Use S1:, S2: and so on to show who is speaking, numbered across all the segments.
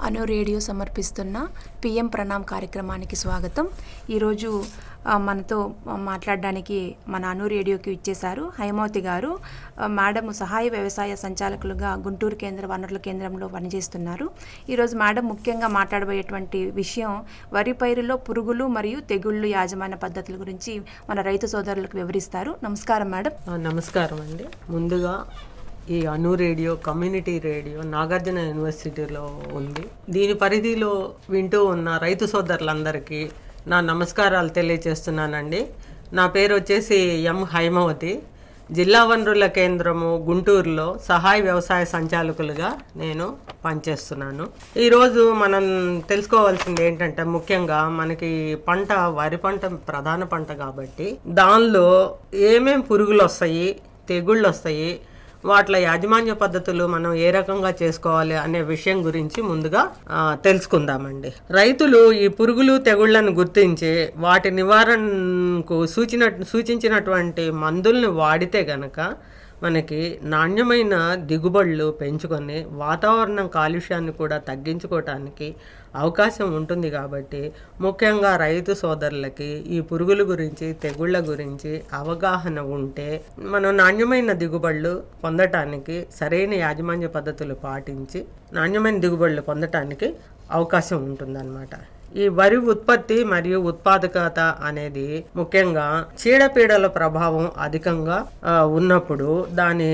S1: అను radio సమర్పిస్తున్న PM ప్రణామ్ కార్యక్రమానికి స్వాగతం ఈరోజు ఆ, మనతో మాట్లాడడానికి మన అను రేడియోకి ఇచ్చేశారు హైమవతి గారు ఆ, మేడం సహాయ వ్యవసాయ సంచాలకులుగా గుంటూరు కేంద్ర వనరుల కేంద్రంలో పనిచేస్తున్నారు ఈరోజు మేడం ముఖ్యంగా మాట్లాడబోయేటువంటి విషయం వరి పైరులో పురుగులు మరియు తెగుళ్ళు యాజమాన్య పద్ధతుల గురించి మన రైతు సోదరులకు వివరిస్తారు నమస్కారం మేడం
S2: ఆ, నమస్కారం అండి ముందుగా ఈ ANU radio community radio Nagarjuna యూనివర్సిటీలో ఉంది దీని పరిధిలో వింటూ ఉన్న రైతు సోదరులందరికీ నా నమస్కారాలు తెలియజేస్తున్నానండి నా పేరు వచ్చేసి ఎం హైమవతి జిల్లా వనరుల కేంద్రము గుంటూరులో సహాయ వ్యవసాయ సంచాలకులుగా నేను పనిచేస్తున్నాను ఈరోజు మనం తెలుసుకోవాల్సింది ఏంటంటే ముఖ్యంగా మనకి పంట వరి పంట ప్రధాన పంట కాబట్టి దానిలో ఏమేం పురుగులు వస్తాయి తెగుళ్ళు వస్తాయి వాటిల యాజమాన్య పద్ధతులు మనం ఏ రకంగా చేసుకోవాలి అనే విషయం గురించి ముందుగా ఆ, తెలుసుకుందామండి రైతులు ఈ పురుగులు తెగుళ్లను గుర్తించి వాటి నివారణకు సూచిన సూచించినటువంటి మందుల్ని వాడితే గనక మనకి నాణ్యమైన దిగుబడులు పెంచుకొని వాతావరణం కాలుష్యాన్ని కూడా తగ్గించుకోవటానికి అవకాశం ఉంటుంది కాబట్టి ముఖ్యంగా రైతు సోదరులకి ఈ పురుగుల గురించి తెగుళ్ళ గురించి అవగాహన ఉంటే మనం నాణ్యమైన దిగుబడులు పొందటానికి సరైన యాజమాన్య పద్ధతులు పాటించి నాణ్యమైన దిగుబడులు పొందటానికి అవకాశం ఉంటుందన్నమాట ఈ వరి ఉత్పత్తి మరియు ఉత్పాదకత అనేది ముఖ్యంగా చీడపీడల ప్రభావం అధికంగా ఆ, ఉన్నప్పుడు దాని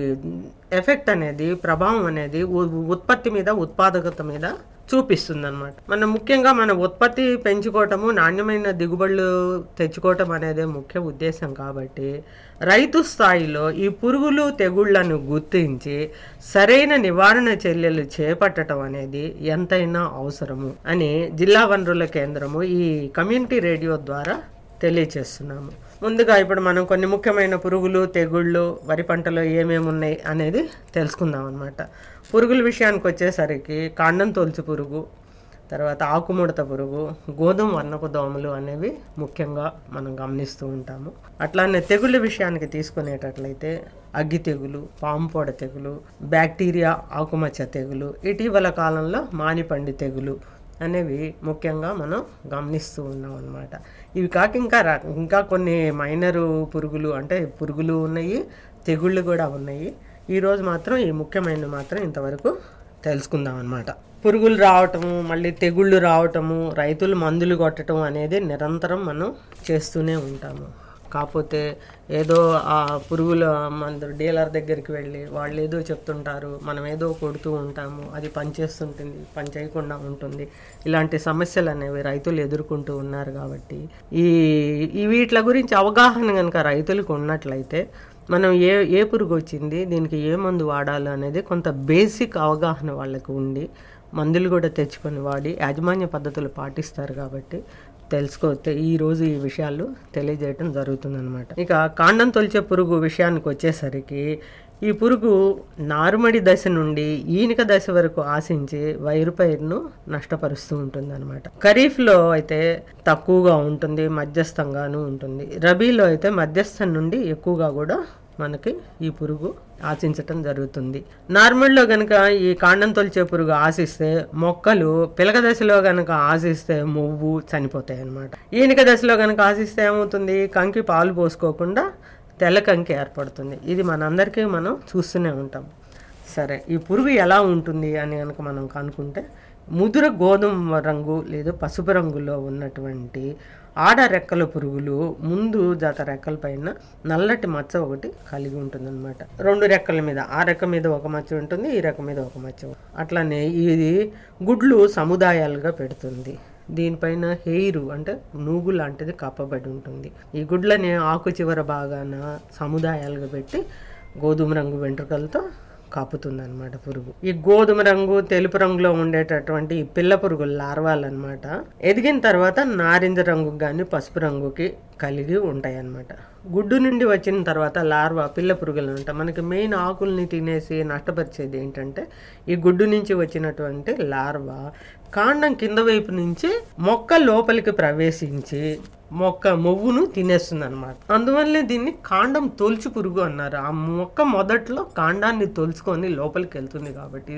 S2: ఎఫెక్ట్ అనేది ప్రభావం అనేది ఉ- ఉత్పత్తి మీద ఉత్పాదకత మీద చూపిస్తుంది అనమాట మనం ముఖ్యంగా మన ఉత్పత్తి పెంచుకోవటము నాణ్యమైన దిగుబడులు తెచ్చుకోవటం అనేది ముఖ్య ఉద్దేశం కాబట్టి రైతు స్థాయిలో ఈ పురుగులు తెగుళ్లను గుర్తించి సరైన నివారణ చర్యలు చేపట్టడం అనేది ఎంతైనా అవసరము అని జిల్లా వనరుల కేంద్రము ఈ కమ్యూనిటీ రేడియో ద్వారా తెలియచేస్తున్నాము ముందుగా ఇప్పుడు మనం కొన్ని ముఖ్యమైన పురుగులు తెగుళ్ళు వరి పంటలో ఏమేమి ఉన్నాయి అనేది తెలుసుకుందాం అనమాట పురుగుల విషయానికి వచ్చేసరికి కాండం తొలుచు పురుగు తర్వాత ఆకుముడత పురుగు గోధుమ వర్ణపు దోమలు అనేవి ముఖ్యంగా మనం గమనిస్తూ ఉంటాము అట్లానే తెగుళ్ళ విషయానికి తీసుకునేటట్లయితే అగ్గి తెగులు పాంపోడ తెగులు బ్యాక్టీరియా ఆకుమచ్చ తెగులు ఇటీవల కాలంలో మానిపండి తెగులు అనేవి ముఖ్యంగా మనం గమనిస్తూ ఉన్నాం అనమాట ఇవి కాక ఇంకా ర- ఇంకా కొన్ని మైనరు పురుగులు అంటే పురుగులు ఉన్నాయి తెగుళ్ళు కూడా ఉన్నాయి ఈరోజు మాత్రం ఈ ముఖ్యమైన మాత్రం ఇంతవరకు తెలుసుకుందాం అనమాట పురుగులు రావటము మళ్ళీ తెగుళ్ళు రావటము రైతులు మందులు కొట్టడం అనేది నిరంతరం మనం చేస్తూనే ఉంటాము కాకపోతే ఏదో ఆ పురుగుల మందు డీలర్ దగ్గరికి వెళ్ళి వాళ్ళు ఏదో చెప్తుంటారు మనం ఏదో కొడుతూ ఉంటాము అది పనిచేస్తుంటుంది పని చేయకుండా ఉంటుంది ఇలాంటి సమస్యలు అనేవి రైతులు ఎదుర్కొంటూ ఉన్నారు కాబట్టి ఈ ఈ వీటి గురించి అవగాహన కనుక రైతులకు ఉన్నట్లయితే మనం ఏ ఏ పురుగు వచ్చింది దీనికి ఏ మందు వాడాలి అనేది కొంత బేసిక్ అవగాహన వాళ్ళకు ఉండి మందులు కూడా తెచ్చుకొని వాడి యాజమాన్య పద్ధతులు పాటిస్తారు కాబట్టి తెలుసుకోతే ఈ రోజు ఈ విషయాలు తెలియజేయటం జరుగుతుందన్నమాట ఇక కాండం తొలిచే పురుగు విషయానికి వచ్చేసరికి ఈ పురుగు నారుమడి దశ నుండి ఈనిక దశ వరకు ఆశించి వైరు పైరును నష్టపరుస్తూ ఉంటుంది అనమాట ఖరీఫ్లో అయితే తక్కువగా ఉంటుంది మధ్యస్థంగాను ఉంటుంది రబీలో అయితే మధ్యస్థం నుండి ఎక్కువగా కూడా మనకి ఈ పురుగు ఆశించటం జరుగుతుంది నార్మల్లో కనుక ఈ కాండం తొలిచే పురుగు ఆశిస్తే మొక్కలు పిలక దశలో కనుక ఆశిస్తే మువ్వు చనిపోతాయి అన్నమాట ఈనిక దశలో కనుక ఆశిస్తే ఏమవుతుంది కంకి పాలు పోసుకోకుండా తెల్ల కంకి ఏర్పడుతుంది ఇది మనందరికీ మనం చూస్తూనే ఉంటాం సరే ఈ పురుగు ఎలా ఉంటుంది అని కనుక మనం కనుక్కుంటే ముదుర గోధుమ రంగు లేదా పసుపు రంగులో ఉన్నటువంటి ఆడ రెక్కల పురుగులు ముందు జత రెక్కల పైన నల్లటి మచ్చ ఒకటి కలిగి ఉంటుంది అనమాట రెండు రెక్కల మీద ఆ రెక్క మీద ఒక మచ్చ ఉంటుంది ఈ రెక్క మీద ఒక మచ్చ ఉంటుంది. అట్లానే ఇది గుడ్లు సముదాయాలుగా పెడుతుంది దీనిపైన హెయిర్ అంటే నూగు లాంటిది కప్పబడి ఉంటుంది ఈ గుడ్లని ఆకు చివర భాగాన సముదాయాలుగా పెట్టి గోధుమ రంగు వెంట్రుకలతో కాపుతుంది అనమాట పురుగు ఈ గోధుమ రంగు తెలుపు రంగులో ఉండేటటువంటి ఈ పిల్ల పురుగులు లార్వాలు అనమాట ఎదిగిన తర్వాత నారింజ రంగు కానీ పసుపు రంగుకి కలిగి ఉంటాయి అన్నమాట గుడ్డు నుండి వచ్చిన తర్వాత లార్వా పిల్ల పురుగులు ఉంటాయి మనకి మెయిన్ ఆకుల్ని తినేసి నష్టపరిచేది ఏంటంటే ఈ గుడ్డు నుంచి వచ్చినటువంటి లార్వా కాండం కింద వైపు నుంచి మొక్క లోపలికి ప్రవేశించి మొక్క మొవ్వును తినేస్తుంది అనమాట అందువల్లే దీన్ని కాండం తొలుచు పురుగు అన్నారు ఆ మొక్క మొదట్లో కాండాన్ని తొలుచుకొని లోపలికి వెళ్తుంది కాబట్టి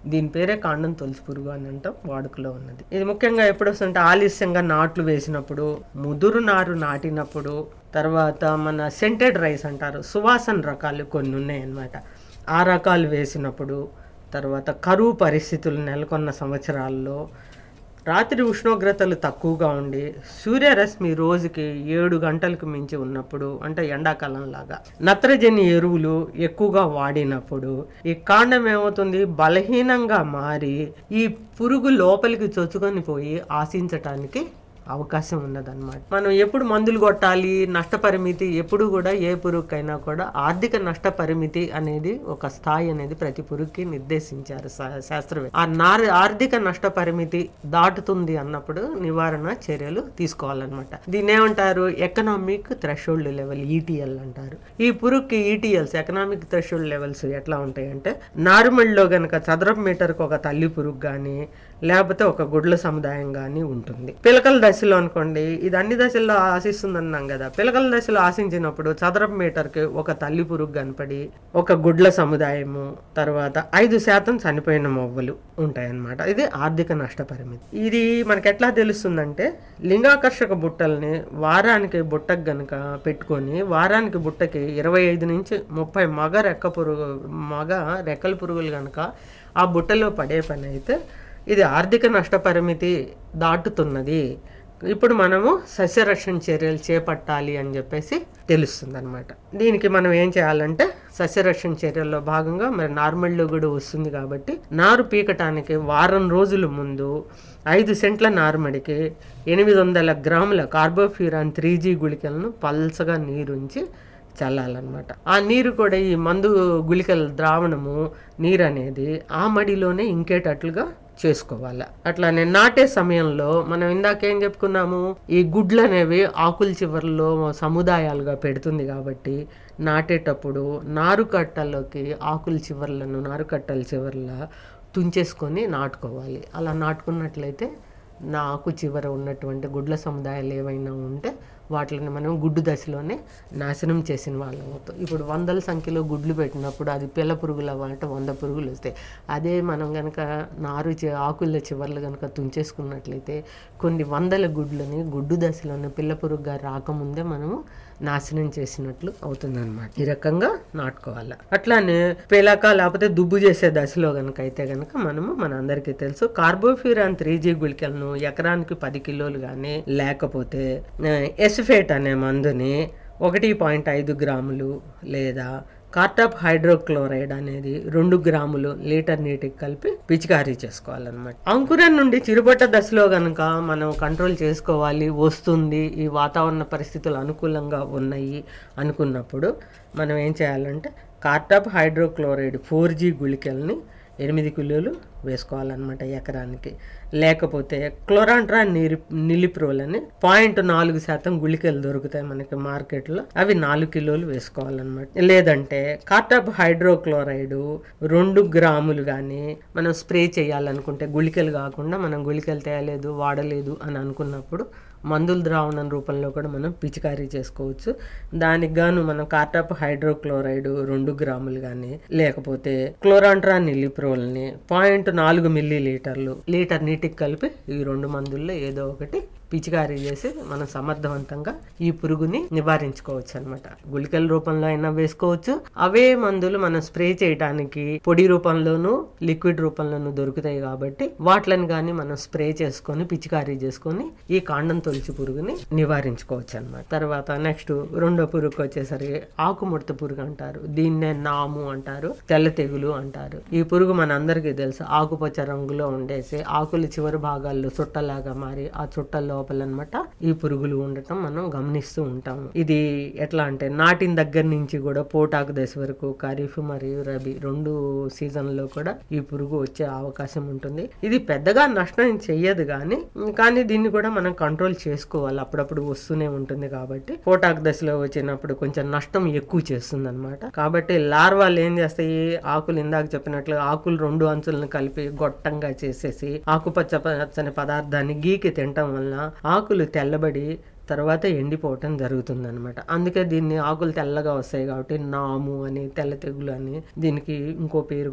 S2: దీని పేరే కాండం తొలసి పురుగు అని అంటాం వాడుకలో ఉన్నది ఇది ముఖ్యంగా ఎప్పుడు వస్తుందంటే ఆలస్యంగా నాట్లు వేసినప్పుడు ముదురు నారు నాటినప్పుడు తర్వాత మన సెంటెడ్ రైస్ అంటారు సువాసన రకాలు కొన్ని ఉన్నాయి అన్నమాట ఆ రకాలు వేసినప్పుడు తర్వాత కరువు పరిస్థితులు నెలకొన్న సంవత్సరాల్లో రాత్రి ఉష్ణోగ్రతలు తక్కువగా ఉండి సూర్యరశ్మి రోజుకి ఏడు గంటలకు మించి ఉన్నప్పుడు అంటే ఎండాకాలం లాగా నత్రజని ఎరువులు ఎక్కువగా వాడినప్పుడు ఈ కాండం ఏమవుతుంది బలహీనంగా మారి ఈ పురుగు లోపలికి చొచ్చుకొని పోయి ఆశించటానికి అవకాశం ఉన్నదన్నమాట మనం ఎప్పుడు మందులు కొట్టాలి నష్టపరిమితి ఎప్పుడు కూడా ఏ పురుగుకైనా కూడా ఆర్థిక నష్టపరిమితి అనేది ఒక స్థాయి అనేది ప్రతి పురుగుకి నిర్దేశించారు శా- శాస్త్రవేత్త ఆ నార్ ఆర్థిక నష్టపరిమితి దాటుతుంది అన్నప్పుడు నివారణ చర్యలు తీసుకోవాలన్నమాట దీన్ని ఏమంటారు ఎకనామిక్ థ్రెషోల్డ్ లెవెల్ ఈటీఎల్ అంటారు ఈ పురుగుకి ఈటీఎల్స్ ఎకనామిక్ థ్రెషోల్డ్ లెవెల్స్ ఎట్లా ఉంటాయంటే నార్మల్లో గనక చదరపు మీటర్కి ఒక తల్లి పురుగు కానీ లేకపోతే ఒక గుడ్ల సముదాయం కానీ ఉంటుంది పిలకల దశలో అనుకోండి ఇది అన్ని దశల్లో ఆశిస్తుంది అన్నాం కదా పిలకల దశలో ఆశించినప్పుడు చదరపు మీటర్కి ఒక తల్లి పురుగు కనపడి ఒక గుడ్ల సముదాయము తర్వాత ఐదు శాతం చనిపోయిన మొవ్వలు ఉంటాయన్నమాట ఇది ఆర్థిక నష్టపరిమితి ఇది మనకి ఎట్లా తెలుస్తుందంటే లింగాకర్షక బుట్టల్ని వారానికి బుట్టకు గనుక పెట్టుకొని వారానికి బుట్టకి ఇరవై ఐదు నుంచి ముప్పై మగ రెక్క పురుగు మగ రెక్కల పురుగులు కనుక ఆ బుట్టలో పడే పని అయితే ఇది ఆర్థిక నష్టపరిమితి దాటుతున్నది ఇప్పుడు మనము సస్యరక్షణ చర్యలు చేపట్టాలి అని చెప్పేసి తెలుస్తుంది అనమాట దీనికి మనం ఏం చేయాలంటే సస్యరక్షణ చర్యల్లో భాగంగా మరి నార్మల్లో కూడా వస్తుంది కాబట్టి నారు పీకటానికి వారం రోజుల ముందు ఐదు సెంట్ల నారుమడికి ఎనిమిది వందల గ్రాముల కార్బోఫ్యూరాన్ త్రీ జీ గుళికలను పల్చగా నీరుంచి చల్లాలన్నమాట ఆ నీరు కూడా ఈ మందు గుళికల ద్రావణము నీరు అనేది ఆ మడిలోనే ఇంకేటట్లుగా చేసుకోవాలి అట్లానే నాటే సమయంలో మనం ఇందాకేం చెప్పుకున్నాము ఈ గుడ్లు అనేవి ఆకుల చివర్లో సముదాయాలుగా పెడుతుంది కాబట్టి నాటేటప్పుడు నారు కట్టల్లోకి ఆకుల చివర్లను నారు కట్టల చివర్ల తుంచేసుకొని నాటుకోవాలి అలా నాటుకున్నట్లయితే నా ఆకు చివర ఉన్నటువంటి గుడ్ల సముదాయాలు ఏవైనా ఉంటే వాటిని మనం గుడ్డు దశలోనే నాశనం చేసిన వాళ్ళం అవుతాం ఇప్పుడు వందల సంఖ్యలో గుడ్లు పెట్టినప్పుడు అది పిల్ల పురుగులు అవ్వాలంటే వంద పురుగులు వస్తాయి అదే మనం కనుక నారు చి- ఆకుల చివర్లు కనుక తుంచేసుకున్నట్లయితే కొన్ని వందల గుడ్లని గుడ్డు దశలోనే పిల్ల పురుగుగా రాకముందే మనము నాశనం చేసినట్లు అవుతుందన్నమాట ఈ రకంగా నాటుకోవాలి అట్లానే పేలాక లేకపోతే దుబ్బు చేసే దశలో కనుక అయితే కనుక మనము మన అందరికీ తెలుసు కార్బోఫ్యూరాన్ త్రీ జీ గుళికలను ఎకరానికి పది కిలోలు కానీ లేకపోతే ఆ, ఎసిఫేట్ అనే మందుని ఒకటి పాయింట్ ఐదు గ్రాములు లేదా కార్టాప్ హైడ్రోక్లోరైడ్ అనేది రెండు గ్రాములు లీటర్ నీటికి కలిపి పిచికారీ చేసుకోవాలన్నమాట అంకురం నుండి చిరుపట్ట దశలో గనక మనం కంట్రోల్ చేసుకోవాలి వస్తుంది ఈ వాతావరణ పరిస్థితులు అనుకూలంగా ఉన్నాయి అనుకున్నప్పుడు మనం ఏం చేయాలంటే కార్టాప్ హైడ్రోక్లోరైడ్ ఫోర్ జీ గుళికల్ని ఎనిమిది కిలోలు వేసుకోవాలన్నమాట ఎకరానికి లేకపోతే క్లోరాంట్రా నిరి నిలిప్రోల్ అని పాయింట్ నాలుగు శాతం గుళికలు దొరుకుతాయి మనకి మార్కెట్లో అవి నాలుగు కిలోలు వేసుకోవాలన్నమాట లేదంటే కార్టాప్ హైడ్రోక్లోరైడ్ రెండు గ్రాములు కానీ మనం స్ప్రే చేయాలనుకుంటే గుళికలు కాకుండా మనం గుళికలు తేయలేదు వాడలేదు అని అనుకున్నప్పుడు మందుల ద్రావణం రూపంలో కూడా మనం పిచికారీ చేసుకోవచ్చు దానికి గాను మనం కార్టాప్ హైడ్రోక్లోరైడ్ రెండు గ్రాములు కానీ లేకపోతే క్లోరాంట్రా నిలిప్రోల్ని పాయింట్ నాలుగు మిల్లీ లీటర్లు లీటర్ నీటికి కలిపి ఈ రెండు మందుల్లో ఏదో ఒకటి పిచికారీ చేసి మనం సమర్థవంతంగా ఈ పురుగుని నివారించుకోవచ్చు అనమాట గుళికల రూపంలో అయినా వేసుకోవచ్చు అవే మందులు మనం స్ప్రే చేయడానికి పొడి రూపంలోనూ లిక్విడ్ రూపంలోనూ దొరుకుతాయి కాబట్టి వాటిని కానీ మనం స్ప్రే చేసుకొని పిచికారీ చేసుకొని ఈ కాండం తొలిచి పురుగుని నివారించుకోవచ్చు అనమాట తర్వాత నెక్స్ట్ రెండో పురుగు వచ్చేసరికి ఆకుముడత పురుగు అంటారు దీన్నే నాము అంటారు తెల్ల తెగులు అంటారు ఈ పురుగు మన అందరికీ తెలుసు ఆకుపచ్చ రంగులో ఉండేసి ఆకుల చివరి భాగాల్లో చుట్టలాగా మారి ఆ చుట్ట లోపల అనమాట ఈ పురుగులు ఉండటం మనం గమనిస్తూ ఉంటాము ఇది ఎట్లా అంటే నాటిన దగ్గర నుంచి కూడా పోటాకు దశ వరకు ఖరీఫ్ మరియు రబీ రెండు సీజన్లో కూడా ఈ పురుగు వచ్చే అవకాశం ఉంటుంది ఇది పెద్దగా నష్టం చెయ్యదు కానీ కానీ దీన్ని కూడా మనం కంట్రోల్ చేసుకోవాలి అప్పుడప్పుడు వస్తూనే ఉంటుంది కాబట్టి పోటాకు దశలో వచ్చినప్పుడు కొంచెం నష్టం ఎక్కువ చేస్తుంది అనమాట కాబట్టి లార్వాలు ఏం చేస్తాయి ఆకులు ఇందాక చెప్పినట్లు ఆకులు రెండు అంచులను కలిపి గొట్టంగా చేసేసి ఆకుపచ్చ పచ్చని పదార్థాన్ని గీకి తినటం వలన ఆకులు తెల్లబడి తర్వాత ఎండిపోవటం జరుగుతుంది అనమాట అందుకే దీన్ని ఆకులు తెల్లగా వస్తాయి కాబట్టి నాము అని తెల్ల తెగులు అని దీనికి ఇంకో పేరు కూడా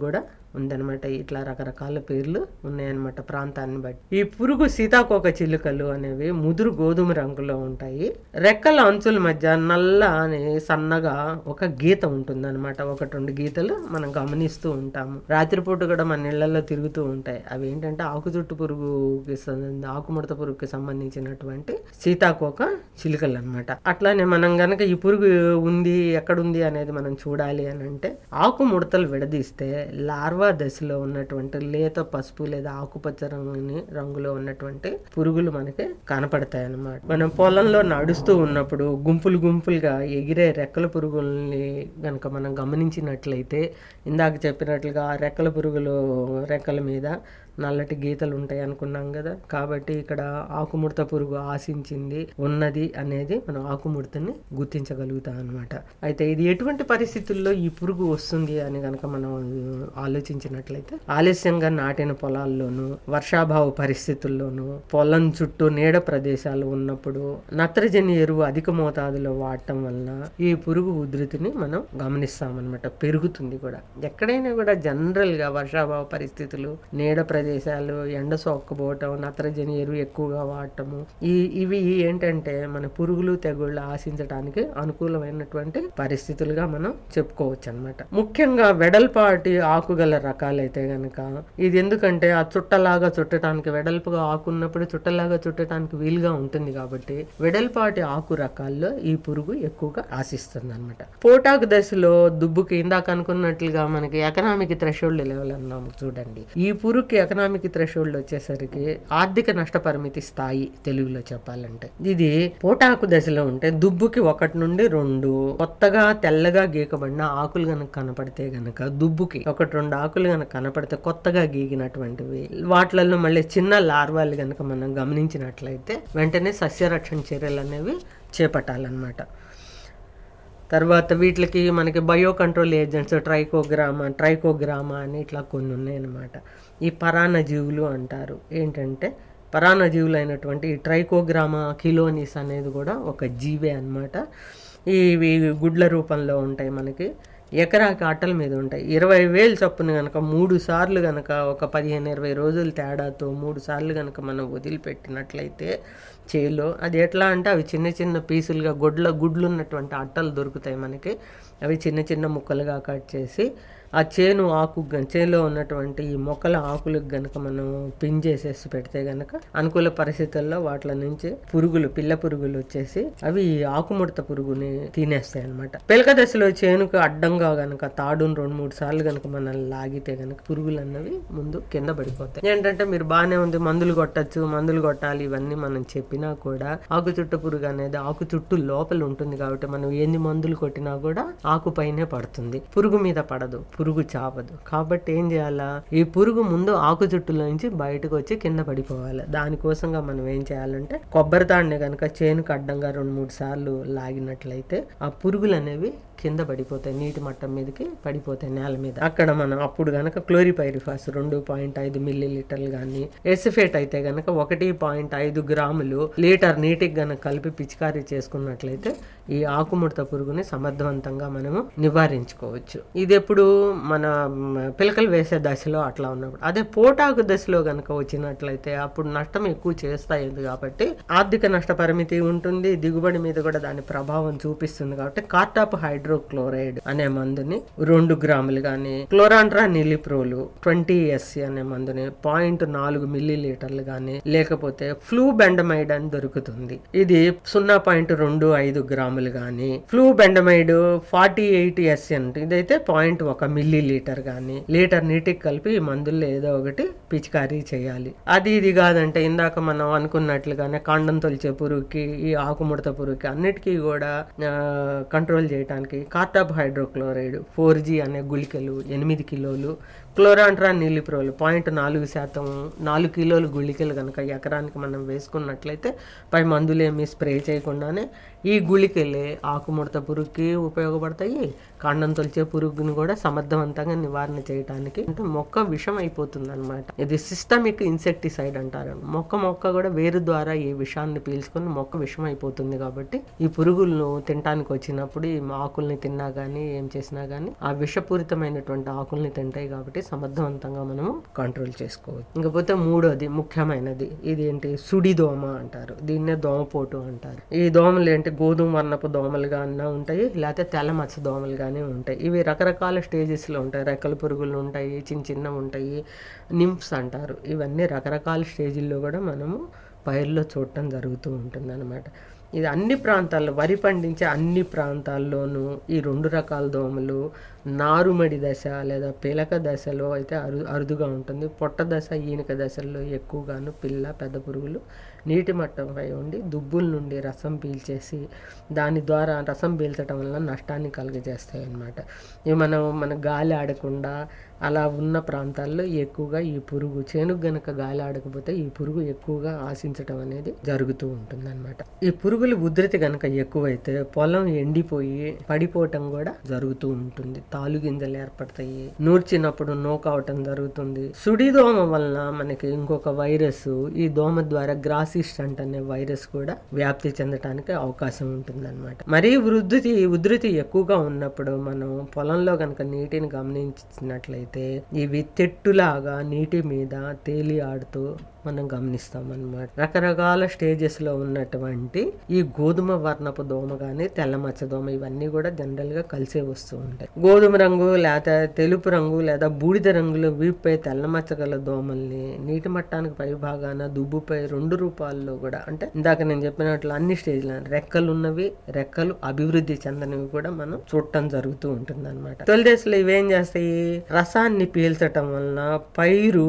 S2: ఉందన్నమాట ఇట్లా రకరకాల పేర్లు ఉన్నాయన్నమాట ప్రాంతాన్ని బట్టి ఈ పురుగు సీతాకోక చిలుకలు అనేవి ముదురు గోధుమ రంగులో ఉంటాయి రెక్కల అంచుల మధ్య నల్ల అని సన్నగా ఒక గీత ఉంటుంది అనమాట ఒకటి రెండు గీతలు మనం గమనిస్తూ ఉంటాము రాత్రిపూట కూడా మన ఇళ్లలో తిరుగుతూ ఉంటాయి అవి ఏంటంటే ఆకు చుట్టు పురుగుకి సంబంధ- ఆకుముడత పురుగుకి సంబంధించినటువంటి సీతాకోక చిలుకలు అనమాట అట్లానే మనం గనక ఈ పురుగు ఉంది ఎక్కడుంది అనేది మనం చూడాలి అని అంటే ఆకు ముడతలు విడదీస్తే లార్వా దశలో ఉన్నటువంటి లేత పసుపు లేదా ఆకుపచ్చ రంగుని రంగులో ఉన్నటువంటి పురుగులు మనకి కనపడతాయి అన్నమాట మనం పొలంలో నడుస్తూ ఉన్నప్పుడు గుంపులు గుంపులుగా ఎగిరే రెక్కల పురుగుల్ని గనక మనం గమనించినట్లయితే ఇందాక చెప్పినట్లుగా ఆ రెక్కల పురుగులు రెక్కల మీద నల్లటి గీతలు ఉంటాయి అనుకున్నాం కదా కాబట్టి ఇక్కడ ఆకుముడత పురుగు ఆశించింది ఉన్నది అనేది మనం ఆకుముడతని గుర్తించగలుగుతాం అనమాట అయితే ఇది ఎటువంటి పరిస్థితుల్లో ఈ పురుగు వస్తుంది అని కనుక మనం ఆలోచించినట్లయితే ఆలస్యంగా నాటిన పొలాల్లోనూ వర్షాభావ పరిస్థితుల్లోనూ పొలం చుట్టూ నీడ ప్రదేశాలు ఉన్నప్పుడు నత్రజని ఎరువు అధిక మోతాదులో వాడటం వలన ఈ పురుగు ఉధృతిని మనం గమనిస్తామన్నమాట పెరుగుతుంది కూడా ఎక్కడైనా కూడా జనరల్ గా వర్షాభావ పరిస్థితులు నీడ ప్రదేశాలు ఎండ సోక్కపోవటం నత్రజని ఎరువు ఎక్కువగా వాడటము ఈ ఇవి ఏంటంటే మన పురుగులు తెగుళ్ళు ఆశించడానికి అనుకూలమైనటువంటి పరిస్థితులుగా మనం చెప్పుకోవచ్చు అనమాట ముఖ్యంగా వెడల్పాటి ఆకుగల రకాలైతే గనక ఇది ఎందుకంటే ఆ చుట్టలాగా చుట్టడానికి వెడల్పుగా ఆకు ఉన్నప్పుడు చుట్టలాగా చుట్టడానికి వీలుగా ఉంటుంది కాబట్టి వెడల్పాటి ఆకు రకాల్లో ఈ పురుగు ఎక్కువగా ఆశిస్తుంది అనమాట పోటాకు దశలో దుబ్బుకి ఇందాక అనుకున్నట్లుగా మనకి ఎకనామిక్ థ్రెషోల్డ్ లెవెల్ అన్నాము చూడండి ఈ పురుగుకి ఎకనామిక్ థ్రెషోల్డ్ వచ్చేసరికి ఆర్థిక నష్టపరిమితి స్థాయి తెలుగులో చెప్పాలంటే ఇది పోటాకు దశలో ఉంటే దుబ్బుకి ఒకటి నుండి రెండు కొత్తగా తెల్లగా గీకబడిన ఆకులు గనక కనపడితే గనక దుబ్బుకి ఒకటి రెండు ఆకులు గనక కనపడితే కొత్తగా గీకినటువంటివి వాటిలలో మళ్ళీ చిన్న లార్వాలు గనక మనం గమనించినట్లయితే వెంటనే సస్యరక్షణ చర్యలు అనేవి చేపట్టాలన్నమాట తర్వాత వీటికి మనకి bio control agents trichogramma trichogramma అని ఇట్లా కొన్ని ఉన్నాయన్నమాట ఈ పరాన్న జీవులు అంటారు ఏంటంటే పరాన్న జీవులు అయినటువంటి ఈ ట్రైకోగ్రామా కిలోనిస్ అనేది కూడా ఒక జీవే అన్నమాట ఇవి గుడ్ల రూపంలో ఉంటాయి మనకి ఎకరాకి అట్టల మీద ఉంటాయి ఇరవై వేలు చొప్పున కనుక మూడు సార్లు కనుక ఒక పదిహేను ఇరవై రోజుల తేడాతో మూడు సార్లు కనుక మనం వదిలిపెట్టినట్లయితే చేలో అది ఎట్లా అంటే అవి చిన్న చిన్న పీసులుగా గుడ్ల గుడ్లు ఉన్నటువంటి అట్టలు దొరుకుతాయి మనకి అవి చిన్న చిన్న ముక్కలుగా కట్ చేసి ఆ చేను ఆకు గ- చేనులో ఉన్నటువంటి ఈ మొక్కల ఆకులకు గనక మనం పిన్ చేసేసి పెడితే గనక అనుకూల పరిస్థితుల్లో వాటి నుంచి పురుగులు పిల్ల పురుగులు వచ్చేసి అవి ఈ ఆకుముడత పురుగుని తినేస్తాయి అనమాట పిలక దశలో చేనుకు అడ్డంగా గనక తాడును రెండు మూడు సార్లు గనక మనం లాగితే గనక పురుగులు అన్నవి ముందు కింద పడిపోతాయి ఏంటంటే మీరు బాగానే ఉంది మందులు కొట్టచ్చు మందులు కొట్టాలి ఇవన్నీ మనం చెప్పినా కూడా ఆకు చుట్టు పురుగు అనేది ఆకు చుట్టూ లోపల ఉంటుంది కాబట్టి మనం ఎన్ని మందులు కొట్టినా కూడా ఆకు పైనే పడుతుంది పురుగు మీద పడదు పురుగు చావదు కాబట్టి ఏం చేయాలా ఈ పురుగు ముందు ఆకు చుట్టులో నుంచి బయటకు వచ్చి కింద పడిపోవాలి దానికోసంగా మనం ఏం చేయాలంటే కొబ్బరి తాడిని కనుక చేనుకు అడ్డంగా రెండు మూడు సార్లు లాగినట్లయితే ఆ పురుగులు అనేవి కింద పడిపోతాయి నీటి మట్టం మీదకి పడిపోతాయి నేల మీద అక్కడ మనం అప్పుడు గనక క్లోరిపైరిఫాస్ రెండు పాయింట్ ఐదు మిల్లీ లీటర్లు కానీ ఎసిఫేట్ అయితే గనక ఒకటి పాయింట్ ఐదు గ్రాములు లీటర్ నీటికి గనక కలిపి పిచికారీ చేసుకున్నట్లయితే ఈ ఆకుముడత పురుగుని సమర్థవంతంగా మనము నివారించుకోవచ్చు ఇది ఎప్పుడు మన మ, పిలకలు వేసే దశలో అట్లా ఉన్నప్పుడు అదే పోటాకు దశలో గనక వచ్చినట్లయితే అప్పుడు నష్టం ఎక్కువ చేస్తాయి కాబట్టి ఆర్థిక నష్ట పరిమితి ఉంటుంది దిగుబడి మీద కూడా దాని ప్రభావం చూపిస్తుంది కాబట్టి కార్టాప్ హైడ్రోక్లోరైడ్ అనే మందుని రెండు గ్రాములు కానీ క్లోరాండ్రా నిలిప్రోలు ట్వంటీ ఎస్సి అనే మందుని పాయింట్ నాలుగు మిల్లీ లీటర్లు కానీ లేకపోతే ఫ్లూ బెండమైడ్ అని దొరుకుతుంది ఇది సున్నా పాయింట్ రెండు ఐదు గ్రాములు కానీ flubendiamide forty eight SC అంటే ఇదైతే పాయింట్ ఒక మిల్లీ లీటర్ కానీ లీటర్ నీటికి కలిపి ఈ మందుల్లో ఏదో ఒకటి పిచికారీ చేయాలి అది ఇది కాదంటే ఇందాక మనం అనుకున్నట్లుగానే కాండం తొలిచే పురుగుకి ఈ ఆకుముడత పురుగుకి అన్నిటికీ కూడా ఆ, కంట్రోల్ చేయడానికి కార్టాప్ హైడ్రోక్లోరైడ్ ఫోర్ జీ అనే గుళికలు ఎనిమిది కిలోలు క్లోరాంట్రా నీలిప్రోలు పాయింట్ నాలుగు శాతం నాలుగు కిలోలు గుళికలు కనుక ఎకరానికి మనం వేసుకున్నట్లయితే పై మందులేమి స్ప్రే చేయకుండానే ఈ గుళికలే ఆకుముడత పురుగుకి ఉపయోగపడతాయి కాండం తొలిచే పురుగుని కూడా సమర్థవంతంగా నివారణ చేయడానికి అంటే మొక్క విషం అయిపోతుంది అనమాట ఇది సిస్టమిక్ ఇన్సెక్టిసైడ్ అంటారు మొక్క మొక్క కూడా వేరు ద్వారా ఈ విషాన్ని పీల్చుకొని మొక్క విషం అయిపోతుంది కాబట్టి ఈ పురుగులను తినడానికి వచ్చినప్పుడు ఈ ఆకుల్ని తిన్నా కానీ ఏం చేసినా కానీ ఆ విషపూరితమైనటువంటి ఆకుల్ని తింటాయి కాబట్టి సమర్థవంతంగా మనము కంట్రోల్ చేసుకోవచ్చు ఇంకపోతే మూడోది ముఖ్యమైనది ఇది ఏంటి సుడి దోమ అంటారు దీన్నే దోమపోటు అంటారు ఈ దోమలు ఏంటి గోధుమ వర్ణపు దోమలుగా అన్నా ఉంటాయి లేకపోతే తెల్ల మచ్చ దోమలు కానీ ఉంటాయి ఇవి రకరకాల స్టేజెస్లో ఉంటాయి రెక్కల పురుగులు ఉంటాయి చిన్న చిన్నవి ఉంటాయి నింప్స్ అంటారు ఇవన్నీ రకరకాల స్టేజ్ల్లో కూడా మనము పైర్లో చూడటం జరుగుతూ ఉంటుంది అనమాట ఇది అన్ని ప్రాంతాల్లో వరి పండించే అన్ని ప్రాంతాల్లోనూ ఈ రెండు రకాల దోమలు నారుమడి దశ లేదా పిలక దశలో అయితే అరు అరుదుగా ఉంటుంది పొట్ట దశ ఈనక దశల్లో ఎక్కువగాను పిల్ల పెద్ద పురుగులు నీటి మట్టంపై ఉండి దుబ్బుల నుండి రసం పీల్చేసి దాని ద్వారా రసం పీల్చడం వల్ల నష్టాన్ని కలుగజేస్తాయి అన్నమాట ఇవి మనం మన గాలి ఆడకుండా అలా ఉన్న ప్రాంతాల్లో ఎక్కువగా ఈ పురుగు చేనుకు గనక గాలి ఆడకపోతే ఈ పురుగు ఎక్కువగా ఆశించటం అనేది జరుగుతూ ఉంటుందన్నమాట ఈ పురుగుల ఉధృతి గనక ఎక్కువైతే పొలం ఎండిపోయి పడిపోవటం కూడా జరుగుతూ ఉంటుంది తాలు గింజలు ఏర్పడతాయి నూర్చినప్పుడు నోకవటం జరుగుతుంది సుడి దోమ వలన మనకి ఇంకొక వైరస్ ఈ దోమ ద్వారా గ్రాసిస్టంట్ అనే వైరస్ కూడా వ్యాప్తి చెందడానికి అవకాశం ఉంటుందన్నమాట మరీ వృద్ధి ఉధృతి ఎక్కువగా ఉన్నప్పుడు మనం పొలంలో గనక నీటిని గమనించినట్లయితే ఇవి తెట్టులాగా నీటి మీద తేలి ఆడుతూ మనం గమనిస్తాం అన్నమాట రకరకాల స్టేజెస్ లో ఉన్నటువంటి ఈ గోధుమ వర్ణపు దోమ కానీ తెల్ల మచ్చ దోమ ఇవన్నీ కూడా జనరల్ గా కలిసే వస్తూ ఉంటాయి గోధుమ రంగు లేదా తెలుపు రంగు లేదా బూడిద రంగులో వీపుపై తెల్ల మచ్చ గల దోమల్ని నీటి మట్టానికి పై భాగాన దుబ్బుపై రెండు రూపాల్లో కూడా అంటే ఇందాక నేను చెప్పినట్లు అన్ని స్టేజ్లో రెక్కలు ఉన్నవి రెక్కలు అభివృద్ధి చెందనివి కూడా మనం చూడటం జరుగుతూ ఉంటుంది అనమాట తొలి దశలో ఇవేం చేస్తాయి రసాన్ని పీల్చటం వలన పైరు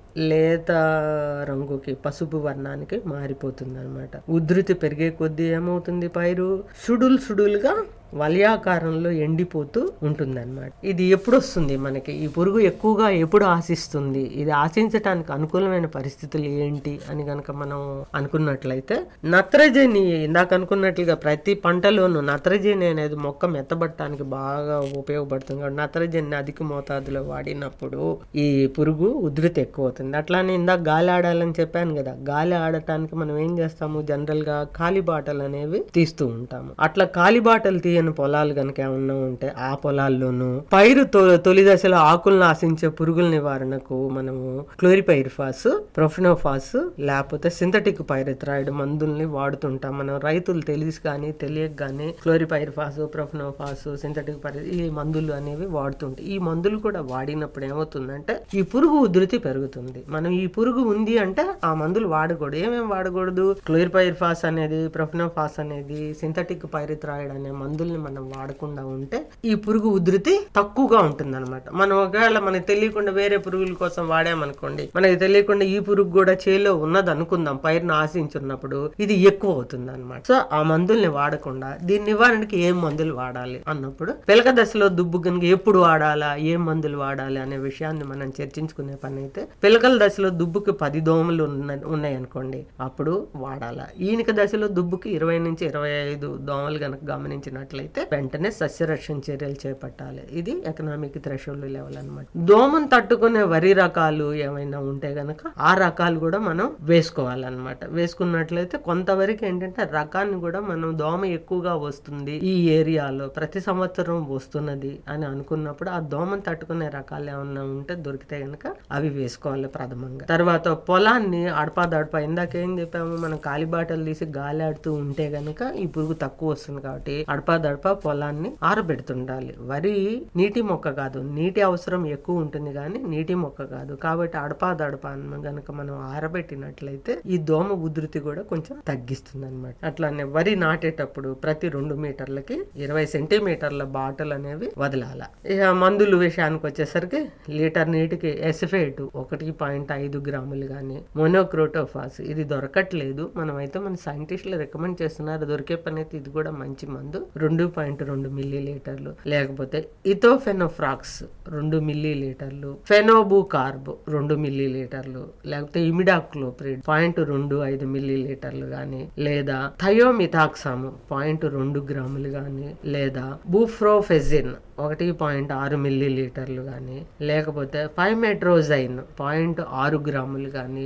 S2: లేత రంగుకి పసుపు వర్ణానికి మారిపోతుంది అనమాట ఉధృతి పెరిగే కొద్దీ ఏమవుతుంది పైరు సుడులు సుడులుగా వలయాకారంలో ఎండిపోతూ ఉంటుందన్నమాట ఇది ఎప్పుడు వస్తుంది మనకి ఈ పురుగు ఎక్కువగా ఎప్పుడు ఆశిస్తుంది ఇది ఆశించటానికి అనుకూలమైన పరిస్థితులు ఏంటి అని కనుక మనం అనుకున్నట్లయితే నత్రజని ఇందాక అనుకున్నట్లుగా ప్రతి పంటలోనూ నత్రజని అనేది మొక్క మెత్తబట్టడానికి బాగా ఉపయోగపడుతుంది కాబట్టి నత్రజని అధిక మోతాదులో వాడినప్పుడు ఈ పురుగు ఉధృతి ఎక్కువ అవుతుంది అట్లానే ఇందాక గాలి ఆడాలని చెప్పాను కదా గాలి ఆడటానికి మనం ఏం చేస్తాము జనరల్ గా ఖాళీ బాటలు అనేవి తీస్తూ ఉంటాము అట్లా ఖాళీ బాటలు తీయని పొలాలు కనుక ఏమన్నా ఉంటే ఆ పొలాల్లోనూ పైరు తొ- తొలి దశలో ఆకులను ఆశించే పురుగుల నివారణకు మనము క్లోరిపైరిఫాస్ ప్రొఫినోఫాస్ లేకపోతే సింథటిక్ పైరిథ్రాయిడ్ మందుల్ని వాడుతుంటాం మనం రైతులు తెలిసి కానీ తెలియక కానీ క్లోరిపైరిఫాస్ ప్రొఫినోఫాస్ సింథటిక్ పైరి ఈ మందులు అనేవి వాడుతుంటాయి ఈ మందులు కూడా వాడినప్పుడు ఏమవుతుందంటే ఈ పురుగు ఉధృతి పెరుగుతుంది మనం ఈ పురుగు ఉంది అంటే ఆ మందులు వాడకూడదు ఏమేమి వాడకూడదు క్లోరిపైరిఫాస్ అనేది ప్రొఫినోఫాస్ అనేది సింథటిక్ పైరిథ్రాయిడ్ అనే మందుల్ని మనం వాడకుండా ఉంటే ఈ పురుగు ఉధృతి తక్కువగా ఉంటుంది అనమాట మనం ఒకవేళ మనకి తెలియకుండా వేరే పురుగుల కోసం వాడామనుకోండి మనకి తెలియకుండా ఈ పురుగు కూడా చేలో ఉన్నది అనుకుందాం పైరును ఆశించున్నప్పుడు ఇది ఎక్కువ అవుతుంది అనమాట సో ఆ మందుల్ని వాడకుండా దీని నివారణకి ఏం మందులు వాడాలి అన్నప్పుడు పిలక దశలో దుబ్బు కనుక ఎప్పుడు వాడాలా ఏం మందులు వాడాలి అనే విషయాన్ని మనం చర్చించుకునే పని అయితే పిలకల దశలో దుబ్బుకి పది దోమలు ఉన్న ఉన్నాయి అనుకోండి అప్పుడు వాడాలా ఈనిక దశలో దుబ్బుకి ఇరవై నుంచి ఇరవై ఐదు దోమలు కనుక గమనించినట్లయితే వెంటనే సస్యరక్షణ చర్యలు చేపట్టాలి ఇది ఎకనామిక్ థ్రెషోల్డ్ లెవెల్ అన్నమాట దోమను తట్టుకునే వరి రకాలు ఏమైనా ఉంటే గనక ఆ రకాలు కూడా మనం వేసుకోవాలన్నమాట వేసుకున్నట్లయితే కొంతవరకు ఏంటంటే రకాన్ని కూడా మనం దోమ ఎక్కువగా వస్తుంది ఈ ఏరియాలో ప్రతి సంవత్సరం వస్తున్నది అని అనుకున్నప్పుడు ఆ దోమను తట్టుకునే రకాలు ఏమన్నా ఉంటే దొరికితే గనక అవి వేసుకోవాలి ప్రథమంగా తర్వాత పొలాన్ని అడపా దడప ఇందాక ఏం చెప్పాము మనం కాలిబాటలు తీసి గాలి ఆడుతూ ఉంటే గనక ఈ పురుగు తక్కువ వస్తుంది కాబట్టి అడపా దడప పొలాన్ని ఆరబెడుతుండాలి వరి నీటి మొక్క కాదు నీటి అవసరం ఎక్కువ ఉంటుంది కానీ నీటి మొక్క కాదు కాబట్టి అడపా దడప అన్న గనక మనం ఆరబెట్టినట్లయితే ఈ దోమ ఉధృతి కూడా కొంచెం తగ్గిస్తుంది అనమాట అట్లానే వరి నాటేటప్పుడు ప్రతి రెండు మీటర్లకి ఇరవై సెంటీమీటర్ల బాటలు అనేవి వదలాల ఇక మందులు విషయానికి వచ్చేసరికి లీటర్ నీటికి ఎసిఫేట్ ఒకటి పాయింట్ ఐదు గ్రాములు కానీ మోనోక్రోటోఫాస్ ఇది దొరకట్లేదు మనమైతే మన సైంటిస్టులు రికమెండ్ చేస్తున్నారు దొరికే పని అయితే ఇది కూడా మంచి మందు రెండు పాయింట్ రెండు మిల్లీ లీటర్లు లేకపోతే ఇథోఫెనోఫ్రాక్స్ రెండు మిల్లీ లీటర్లు ఫెనోబు కార్బ్ రెండు మిల్లీ లీటర్లు లేకపోతే ఇమిడాక్లోప్రిడ్ పాయింట్ రెండు ఐదు మిల్లీ లీటర్లు కానీ లేదా థయోమిథాక్సామ్ పాయింట్ రెండు గ్రాములు కానీ లేదా బూఫ్రోఫెజిన్ ఒకటి పాయింట్ ఆరు మిల్లీ లీటర్లు కానీ లేకపోతే ఫైమెట్రోజైన్ పాయింట్ ఆరు గ్రాములు కానీ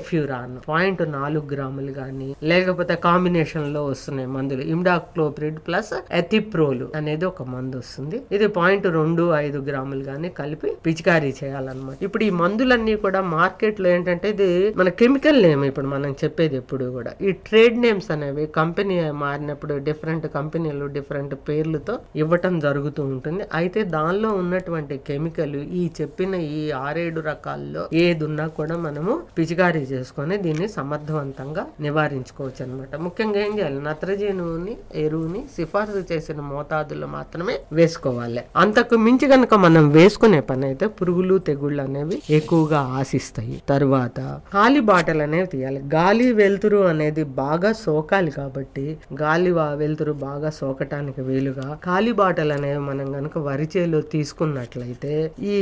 S2: డైనోటెఫ్యూరాన్ పాయింట్ నాలుగు గ్రాములు కానీ లేకపోతే కాంబినేషన్ లో వస్తున్నాయి మందులు ఇమ్డాక్లోప్రిడ్ ప్లస్ ప్లస్ ఎథిప్రోలు అనేది ఒక మందు వస్తుంది ఇది పాయింట్ రెండు ఐదు గ్రాములు గానీ కలిపి పిచికారీ చేయాలన్నమాట ఇప్పుడు ఈ మందులన్నీ కూడా మార్కెట్ లో ఏంటంటే ఇది మన కెమికల్ నేమ్ ఇప్పుడు మనం చెప్పేది ఎప్పుడు కూడా ఈ ట్రేడ్ నేమ్స్ అనేవి కంపెనీ మారినప్పుడు డిఫరెంట్ కంపెనీలు డిఫరెంట్ పేర్లతో ఇవ్వటం జరుగుతూ ఉంటుంది అయితే దానిలో ఉన్నటువంటి కెమికల్ ఈ చెప్పిన ఈ ఆరేడు రకాల్లో ఏది ఉన్నా కూడా మనము పిచికారీ చేసుకొని దీన్ని సమర్థవంతంగా నివారించుకోవచ్చు అనమాట ముఖ్యంగా ఏం చేయాలి నత్రజనుని ఎరువుని సిఫార్సు చేసిన మోతాదులో మాత్రమే వేసుకోవాలి అంతకు మించి కనుక మనం వేసుకునే పని అయితే పురుగులు తెగుళ్ళు అనేవి ఎక్కువగా ఆశిస్తాయి తర్వాత ఖాళీ బాటలు అనేవి తీయాలి గాలి వెలుతురు అనేది బాగా సోకాలి కాబట్టి గాలి వా- వెలుతురు బాగా సోకటానికి వీలుగా ఖాళీ బాటలు అనేవి మనం కనుక వరి చేలో తీసుకున్నట్లయితే ఈ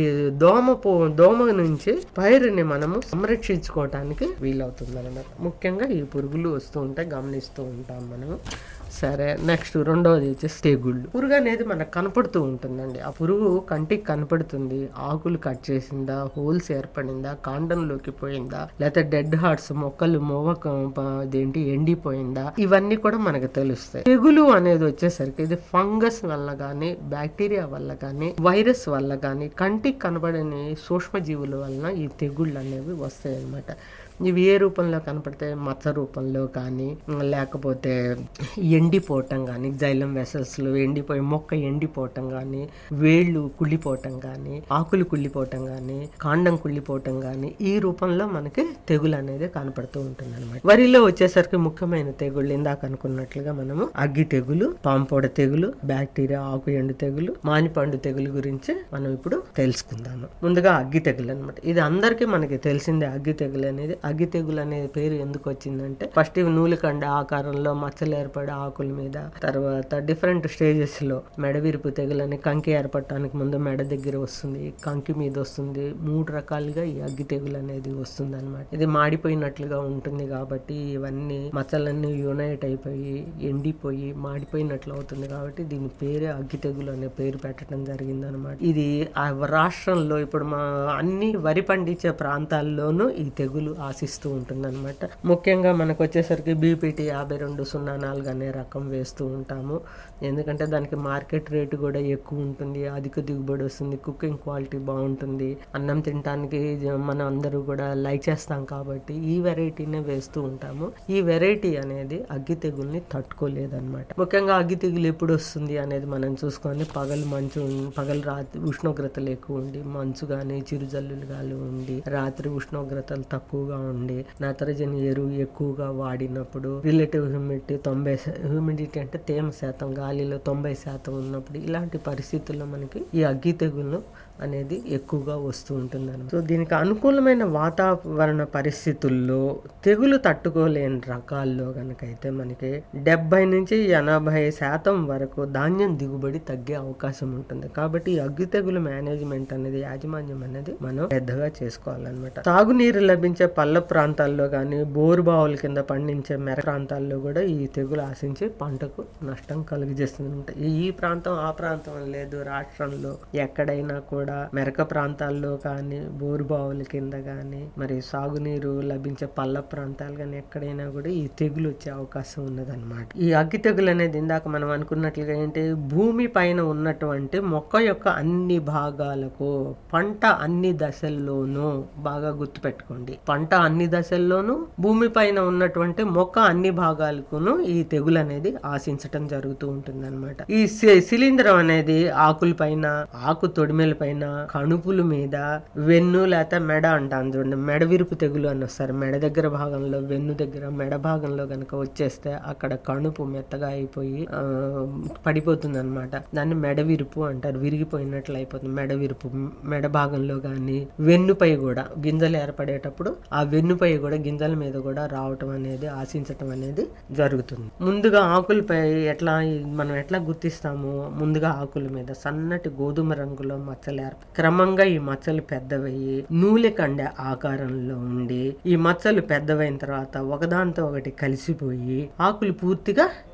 S2: దోమ పో దోమ నుంచి పైరుని మనము సంరక్షించుకోవటానికి వీలవుతుంది అనమాట ముఖ్యంగా ఈ పురుగులు వస్తూ ఉంటాయి గమనిస్తూ ఉంటాం మనము సరే నెక్స్ట్ రెండవది వచ్చేసి తెగుళ్ళు పురుగు అనేది మనకు కనపడుతూ ఉంటుందండి ఆ పురుగు కంటికి కనపడుతుంది ఆకులు కట్ చేసిందా హోల్స్ ఏర్పడిందా కాండంలోకి పోయిందా లేకపోతే డెడ్ హార్ట్స్ మొక్కలు మొవ్వ అదేంటి ఎండిపోయిందా ఇవన్నీ కూడా మనకు తెలుస్తాయి తెగులు అనేది వచ్చేసరికి ఇది ఫంగస్ వల్ల కానీ బ్యాక్టీరియా వల్ల కానీ వైరస్ వల్ల కానీ కంటికి కనబడని సూక్ష్మజీవుల వలన ఈ తెగుళ్ళు అనేవి వస్తాయి అన్నమాట ఇవి ఏ రూపంలో కనపడతాయి మచ్చ రూపంలో కానీ లేకపోతే ఎండిపోవటం కానీ జైలం వెసల్స్లో ఎండిపోయి మొక్క ఎండిపోవటం కానీ వేళ్ళు కుళ్ళిపోవటం కానీ ఆకులు కుళ్ళిపోవటం కానీ కాండం కుళ్ళిపోవటం కానీ ఈ రూపంలో మనకి తెగులు అనేది కనపడుతూ ఉంటుంది అనమాట వరిలో వచ్చేసరికి ముఖ్యమైన తెగుళ్ళు ఇందాక అనుకున్నట్లుగా మనము అగ్గి తెగులు పాంపొడ తెగులు బ్యాక్టీరియా ఆకు ఎండు తెగులు మానిపండు తెగులు గురించి మనం ఇప్పుడు తెలుసుకుందాము ముందుగా అగ్గి తెగులు అనమాట ఇది అందరికీ మనకి తెలిసిందే అగ్గి తెగులు అనేది అగ్గి తెగులు అనే పేరు ఎందుకు వచ్చిందంటే ఫస్ట్ ఇవి నూలుకండ ఆకారంలో మచ్చలు ఏర్పడే ఆకుల మీద తర్వాత డిఫరెంట్ స్టేజెస్ లో మెడ విరుపు తెగులు అని కంకి ఏర్పడటానికి ముందు మెడ దగ్గర వస్తుంది కంకి మీద వస్తుంది మూడు రకాలుగా ఈ అగ్గి తెగులు అనేది వస్తుంది అనమాట ఇది మాడిపోయినట్లుగా ఉంటుంది కాబట్టి ఇవన్నీ మచ్చలన్నీ యునైట్ అయిపోయి ఎండిపోయి మాడిపోయినట్లు అవుతుంది కాబట్టి దీని పేరే అగ్గి తెగులు అనే పేరు పెట్టడం జరిగింది అనమాట ఇది ఆ రాష్ట్రంలో ఇప్పుడు మా అన్ని వరి పండించే ప్రాంతాల్లోనూ ఈ తెగులు ఆశిస్తూ ఉంటుంది అనమాట ముఖ్యంగా మనకు వచ్చేసరికి బీపీటీ యాభై రెండు సున్నా నాలుగు అనే రకం వేస్తూ ఉంటాము ఎందుకంటే దానికి మార్కెట్ రేటు కూడా ఎక్కువ ఉంటుంది అధిక దిగుబడి వస్తుంది కుకింగ్ క్వాలిటీ బాగుంటుంది అన్నం తినడానికి జ- మనం అందరూ కూడా లైక్ చేస్తాం కాబట్టి ఈ వెరైటీనే వేస్తూ ఉంటాము ఈ వెరైటీ అనేది అగ్గి తెగుల్ని తట్టుకోలేదన్నమాట ముఖ్యంగా అగ్గి తెగులు ఎప్పుడు వస్తుంది అనేది మనం చూసుకొని పగలు మంచు ఉం- పగలు రాత్రి ఉష్ణోగ్రతలు ఎక్కువ ఉండి మంచు కానీ చిరుజల్లులు గాలి ఉండి రాత్రి ఉష్ణోగ్రతలు తక్కువగా ఉండి నత్రజని ఎరువు ఎక్కువగా వాడినప్పుడు రిలేటివ్ హ్యూమిడిటీ తొంభై హ్యూమిడిటీ అంటే తేమ శాతం గాలిలో తొంభై శాతం ఉన్నప్పుడు ఇలాంటి పరిస్థితుల్లో మనకి ఈ అగ్గి తెగులు అనేది ఎక్కువగా వస్తూ ఉంటుంది సో దీనికి అనుకూలమైన వాతావరణ పరిస్థితుల్లో తెగులు తట్టుకోలేని రకాల్లో కనుకైతే మనకి డెబ్బై నుంచి ఎనభై శాతం వరకు ధాన్యం దిగుబడి తగ్గే అవకాశం ఉంటుంది కాబట్టి ఈ అగ్గి తెగులు మేనేజ్మెంట్ అనేది యాజమాన్యం అనేది మనం పెద్దగా చేసుకోవాలన్నమాట తాగునీరు లభించే పల్ల ప్రాంతాల్లో కానీ బోరు బావుల కింద పండించే మెర ప్రాంతాల్లో కూడా ఈ తెగులు ఆశించి పంటకు నష్టం కలుగజేస్తుంది ఈ ప్రాంతం ఆ ప్రాంతం అని లేదు రాష్ట్రంలో ఎక్కడైనా కూడా మెరక ప్రాంతాల్లో కానీ బోరు బావుల కింద కానీ మరి సాగునీరు లభించే పల్ల ప్రాంతాలు కానీ ఎక్కడైనా కూడా ఈ తెగులు వచ్చే అవకాశం ఉన్నదన్నమాట ఈ అగ్గి తెగులు అనేది ఇందాక మనం అనుకున్నట్లుగా ఏంటి భూమి పైన ఉన్నటువంటి మొక్క యొక్క అన్ని భాగాలకు పంట అన్ని దశల్లోనూ బాగా గుర్తుపెట్టుకోండి పంట అన్ని దశల్లోనూ భూమి పైన ఉన్నటువంటి మొక్క అన్ని భాగాలకును ఈ తెగులు అనేది ఆశించటం జరుగుతూ ఉంటుంది ఈ సి- శిలీంధ్రం అనేది ఆకుల పైన ఆకు తొడిమెల పైన కణుపుల మీద వెన్ను లేకపోతే మెడ అంటాను చూడండి మెడ విరుపు తెగులు అని వస్తారు మెడ దగ్గర భాగంలో వెన్ను దగ్గర మెడ భాగంలో కనుక వచ్చేస్తే అక్కడ కణుపు మెత్తగా అయిపోయి ఆ, పడిపోతుంది అనమాట దాన్ని మెడ విరుపు అంటారు విరిగిపోయినట్లు అయిపోతుంది మెడ విరుపు మెడ భాగంలో కానీ వెన్నుపై కూడా గింజలు ఏర్పడేటప్పుడు ఆ వెన్నుపై కూడా గింజల మీద కూడా రావటం అనేది ఆశించటం అనేది జరుగుతుంది ముందుగా ఆకులపై ఎట్లా మనం ఎట్లా గుర్తిస్తాము ముందుగా ఆకుల మీద సన్నటి గోధుమ రంగులో మచ్చలు ఏర్ప క్రమంగా ఈ మచ్చలు పెద్దవయ్యి నూనె కండే ఆకారంలో ఉండి ఈ మచ్చలు పెద్దవైన తర్వాత ఒకదాంతో ఒకటి కలిసిపోయి ఆకులు పూర్తిగా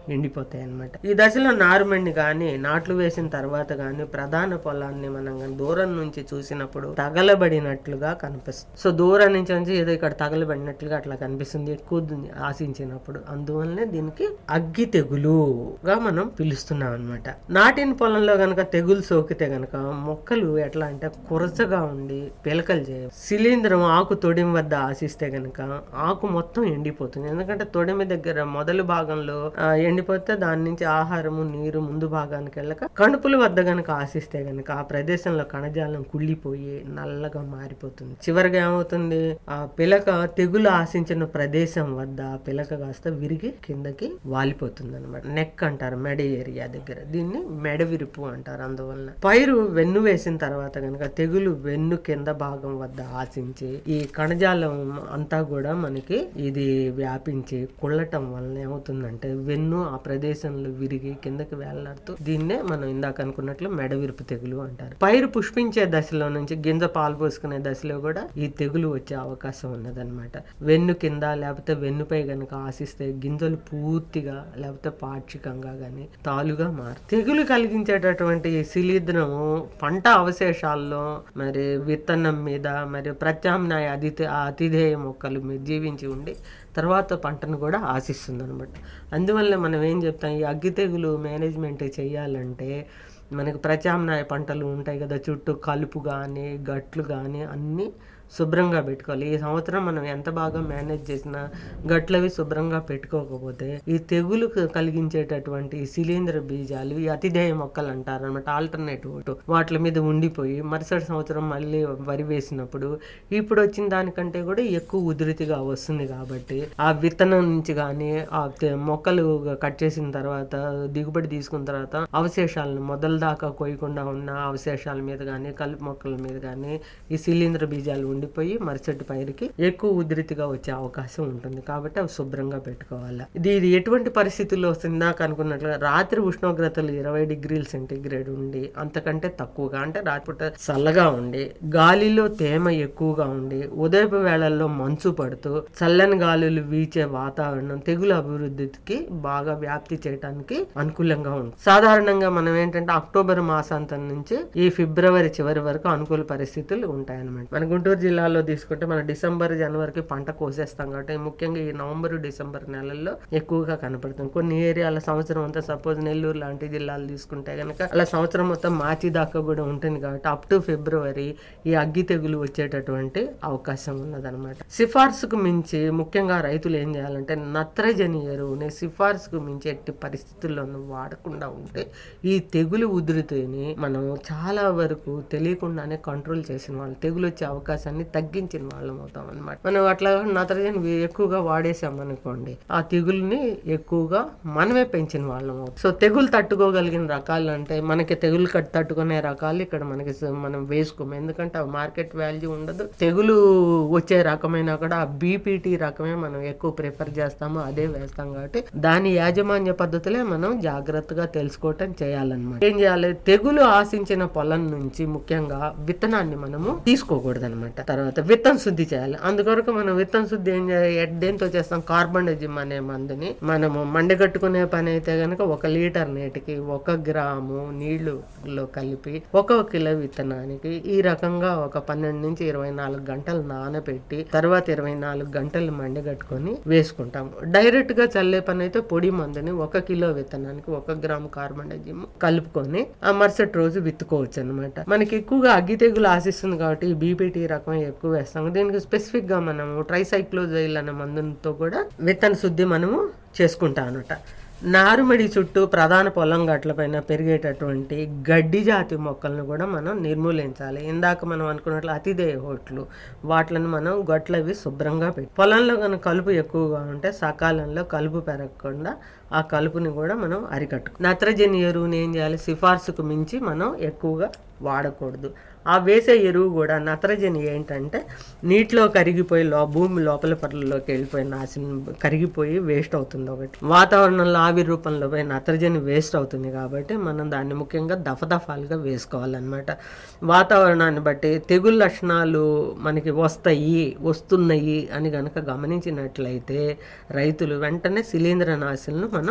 S2: ఎండిపోతాయి అన్నమాట ఈ దశలో నారుమడిని కానీ నాట్లు వేసిన తర్వాత కానీ ప్రధాన పొలాన్ని మనం గాని దూరం నుంచి చూసినప్పుడు తగలబడినట్లుగా కనిపిస్తుంది సో దూరం నుంచి వచ్చి ఏదో ఇక్కడ తగలబడినట్లుగా అట్లా కనిపిస్తుంది ఎక్కువ ది- ఆశించినప్పుడు అందువల్లనే దీనికి అగ్గి తెగులుగా మనం పిలుస్తున్నాం అనమాట నాటిన పొలంలో గనక తెగులు సోకితే గనక మొక్కలు ఎట్లా అంటే కురచగా ఉండి పిలకలు చేయ శిలీంధ్రం ఆకు తొడిమ వద్ద ఆశిస్తే గనక ఆకు మొత్తం ఎండిపోతుంది ఎందుకంటే తొడిమి దగ్గర మొదలు భాగంలో ఆ, ఎండిపోతే దాని నుంచి ఆహారము నీరు ముందు భాగానికి వెళ్ళక కణుపుల వద్ద గనక ఆశిస్తే గనక ఆ ప్రదేశంలో కణజాలం కుళ్ళిపోయి నల్లగా మారిపోతుంది చివరిగా ఏమవుతుంది ఆ పిలక తెగులు ఆశించిన ప్రదేశం వద్ద ఆ పిలక కాస్త విరిగి కిందకి వాలిపోతుంది అనమాట నెక్ అంటారు మెడ ఏరియా దగ్గర దీన్ని మెడ విరుపు అంటారు అందువలన పైరు వెన్ను వేసిన తర్వాత గనక తెగులు వెన్ను కింద భాగం వద్ద ఆశించి ఈ కణజాలం అంతా కూడా మనకి ఇది వ్యాపించి కుళ్ళటం వలన ఏమవుతుందంటే వెన్ను ఆ ప్రదేశంలో విరిగి కిందకి వేలాడుతూ దీన్నే మనం ఇందాక అనుకున్నట్లు మెడ విరుపు తెగులు అంటారు పైరు పుష్పించే దశలో నుంచి గింజ పాలు పోసుకునే దశలో కూడా ఈ తెగులు వచ్చే అవకాశం ఉన్నదన్నమాట వెన్ను కింద లేకపోతే వెన్నుపై గనక ఆశిస్తే గింజలు పూర్తిగా లేకపోతే పాక్షికంగా గాని తాలుగా మారు తెగులు కలిగించేటటువంటి శిలీద్రము పంట అవశేషాల్లో మరి విత్తనం మీద మరి ప్రత్యామ్నాయ అతిథే అతిథేయ మొక్కలు మీద జీవించి ఉండి తర్వాత పంటను కూడా ఆశిస్తుంది అనమాట అందువల్ల మనం ఏం చెప్తాం ఈ అగ్గి తెగులు మేనేజ్మెంట్ చేయాలంటే మనకి ప్రత్యామ్నాయ పంటలు ఉంటాయి కదా చుట్టూ కలుపు కానీ గట్లు కానీ అన్నీ శుభ్రంగా పెట్టుకోవాలి ఈ సంవత్సరం మనం ఎంత బాగా మేనేజ్ చేసినా గట్లవి శుభ్రంగా పెట్టుకోకపోతే ఈ తెగులు క- కలిగించేటటువంటి ఈ శిలీంద్ర బీజాలు ఈ అతిధేయ మొక్కలు అంటారు అనమాట ఆల్టర్నేటివ్ వాటి మీద ఉండిపోయి మరుసటి సంవత్సరం మళ్ళీ వరి వేసినప్పుడు ఇప్పుడు వచ్చిన దానికంటే కూడా ఎక్కువ ఉధృతిగా వస్తుంది కాబట్టి ఆ విత్తనం నుంచి కానీ ఆ తె- మొక్కలు కట్ చేసిన తర్వాత దిగుబడి తీసుకున్న తర్వాత అవశేషాలను మొదల దాకా కోయకుండా ఉన్న అవశేషాల మీద కానీ కలుపు మొక్కల మీద కానీ ఈ శిలీంద్ర బీజాలు ఉండిపోయి మరుసటి పైరుకి ఎక్కువ ఉధృతిగా వచ్చే అవకాశం ఉంటుంది కాబట్టి అవి శుభ్రంగా పెట్టుకోవాలి ఇది ఇది ఎటువంటి పరిస్థితుల్లో వస్తుంది నాకు అనుకున్నట్లుగా రాత్రి ఉష్ణోగ్రతలు ఇరవై డిగ్రీల సెంటీగ్రేడ్ ఉండి అంతకంటే తక్కువగా అంటే రాత్రిపూట చల్లగా ఉండి గాలిలో తేమ ఎక్కువగా ఉండి ఉదయపు వేళల్లో మంచు పడుతూ చల్లని గాలులు వీచే వాతావరణం తెగులు అభివృద్ధికి బాగా వ్యాప్తి చేయడానికి అనుకూలంగా ఉంది సాధారణంగా మనం ఏంటంటే అక్టోబర్ మాసాంతం నుంచి ఈ ఫిబ్రవరి చివరి వరకు అనుకూల పరిస్థితులు ఉంటాయన్నమాట మన గుంటూరు జిల్లాలో తీసుకుంటే మన డిసెంబర్ జనవరికి పంట కోసేస్తాం కాబట్టి ముఖ్యంగా ఈ నవంబర్ డిసెంబర్ నెలల్లో ఎక్కువగా కనపడుతుంది కొన్ని ఏరియాల సంవత్సరం అంతా సపోజ్ నెల్లూరు లాంటి జిల్లాలు తీసుకుంటే కనుక అలా సంవత్సరం మొత్తం మార్చి దాకా కూడా ఉంటుంది కాబట్టి అప్ టు ఫిబ్రవరి ఈ అగ్గి తెగులు వచ్చేటటువంటి అవకాశం ఉన్నదన్నమాట సిఫార్సుకు మించి ముఖ్యంగా రైతులు ఏం చేయాలంటే నత్రజని ఎరువుని సిఫార్సుకు మించి ఎట్టి పరిస్థితుల్లోనూ వాడకుండా ఉంటే ఈ తెగులు ఉధృతిని మనం చాలా వరకు తెలియకుండానే కంట్రోల్ చేసిన వాళ్ళు తెగులు వచ్చే అవకాశాన్ని తగ్గించిన వాళ్ళం అవుతాం అనమాట మనం అట్లా నత్రజని వే- ఎక్కువగా వాడేసాం అనుకోండి ఆ తెగుల్ని ఎక్కువగా మనమే పెంచిన వాళ్ళం అవుతాం సో తెగులు తట్టుకోగలిగిన రకాలు అంటే మనకి తెగులు కట్ తట్టుకునే రకాలు ఇక్కడ మనకి స- మనం వేసుకోము ఎందుకంటే ఆ మార్కెట్ వాల్యూ ఉండదు తెగులు వచ్చే రకమైన కూడా ఆ బీపీటీ రకమే మనం ఎక్కువ ప్రిఫర్ చేస్తాము అదే వేస్తాం కాబట్టి దాని యాజమాన్య పద్ధతులే మనం జాగ్రత్తగా తెలుసుకోవటం చేయాలన్నమాట ఏం చేయాలి తెగులు ఆశించిన పొలం నుంచి ముఖ్యంగా విత్తనాన్ని మనము తీసుకోకూడదు అనమాట తర్వాత విత్తన శుద్ధి చేయాలి అందుకొరకు మనం విత్తన శుద్ధి ఏం చేయాలి దేంతో చేస్తాం కార్బన్డజిమ్ అనే మందుని మనము మండగట్టుకునే పని అయితే గనక ఒక లీటర్ నీటికి ఒక గ్రాము నీళ్లులో కలిపి ఒక కిలో విత్తనానికి ఈ రకంగా ఒక పన్నెండు నుంచి ఇరవై నాలుగు గంటలు నానబెట్టి తర్వాత ఇరవై నాలుగు గంటలు మండగట్టుకొని వేసుకుంటాము డైరెక్ట్ గా చల్లే పని అయితే పొడి మందుని ఒక కిలో విత్తనానికి ఒక గ్రాము కార్బన్డజిమ్ కలుపుకొని ఆ మరుసటి రోజు విత్తుకోవచ్చు అనమాట మనకి ఎక్కువగా అగ్గి తెగులు ఆశిస్తుంది కాబట్టి ఈ బీపీటీ రకం ఎక్కువ వేస్తాం దీనికి స్పెసిఫిక్ గా మనము ట్రైసైక్లోజైల్ అనే మందుతో కూడా విత్తన శుద్ధి మనము చేసుకుంటాం అనమాట నారుమడి చుట్టూ ప్రధాన పొలం గట్లపైన పెరిగేటటువంటి గడ్డి జాతి మొక్కలను కూడా మనం నిర్మూలించాలి ఇందాక మనం అనుకున్నట్లు అతిదేయ హోట్లు వాటిని మనం గట్లవి శుభ్రంగా పెట్టి పొలంలో కనుక కలుపు ఎక్కువగా ఉంటే సకాలంలో కలుపు పెరగకుండా ఆ కలుపుని కూడా మనం అరికట్టు నత్రజని ఎరువుని ఏం చేయాలి సిఫార్సుకు మించి మనం ఎక్కువగా వాడకూడదు ఆ వేసే ఎరువు కూడా నత్రజని ఏంటంటే నీటిలో కరిగిపోయి లో భూమి లోపల పొరల్లోకి వెళ్ళిపోయి నాశనం కరిగిపోయి వేస్ట్ అవుతుంది ఒకటి వాతావరణంలో ఆవిరి రూపంలో పోయి నత్రజని వేస్ట్ అవుతుంది కాబట్టి మనం దాన్ని ముఖ్యంగా దఫదఫాలుగా వేసుకోవాలన్నమాట వాతావరణాన్ని బట్టి తెగుళ్ళ లక్షణాలు మనకి వస్తాయి వస్తున్నాయి అని గనక గమనించినట్లయితే రైతులు వెంటనే శిలీంద్ర నాశనలు మనం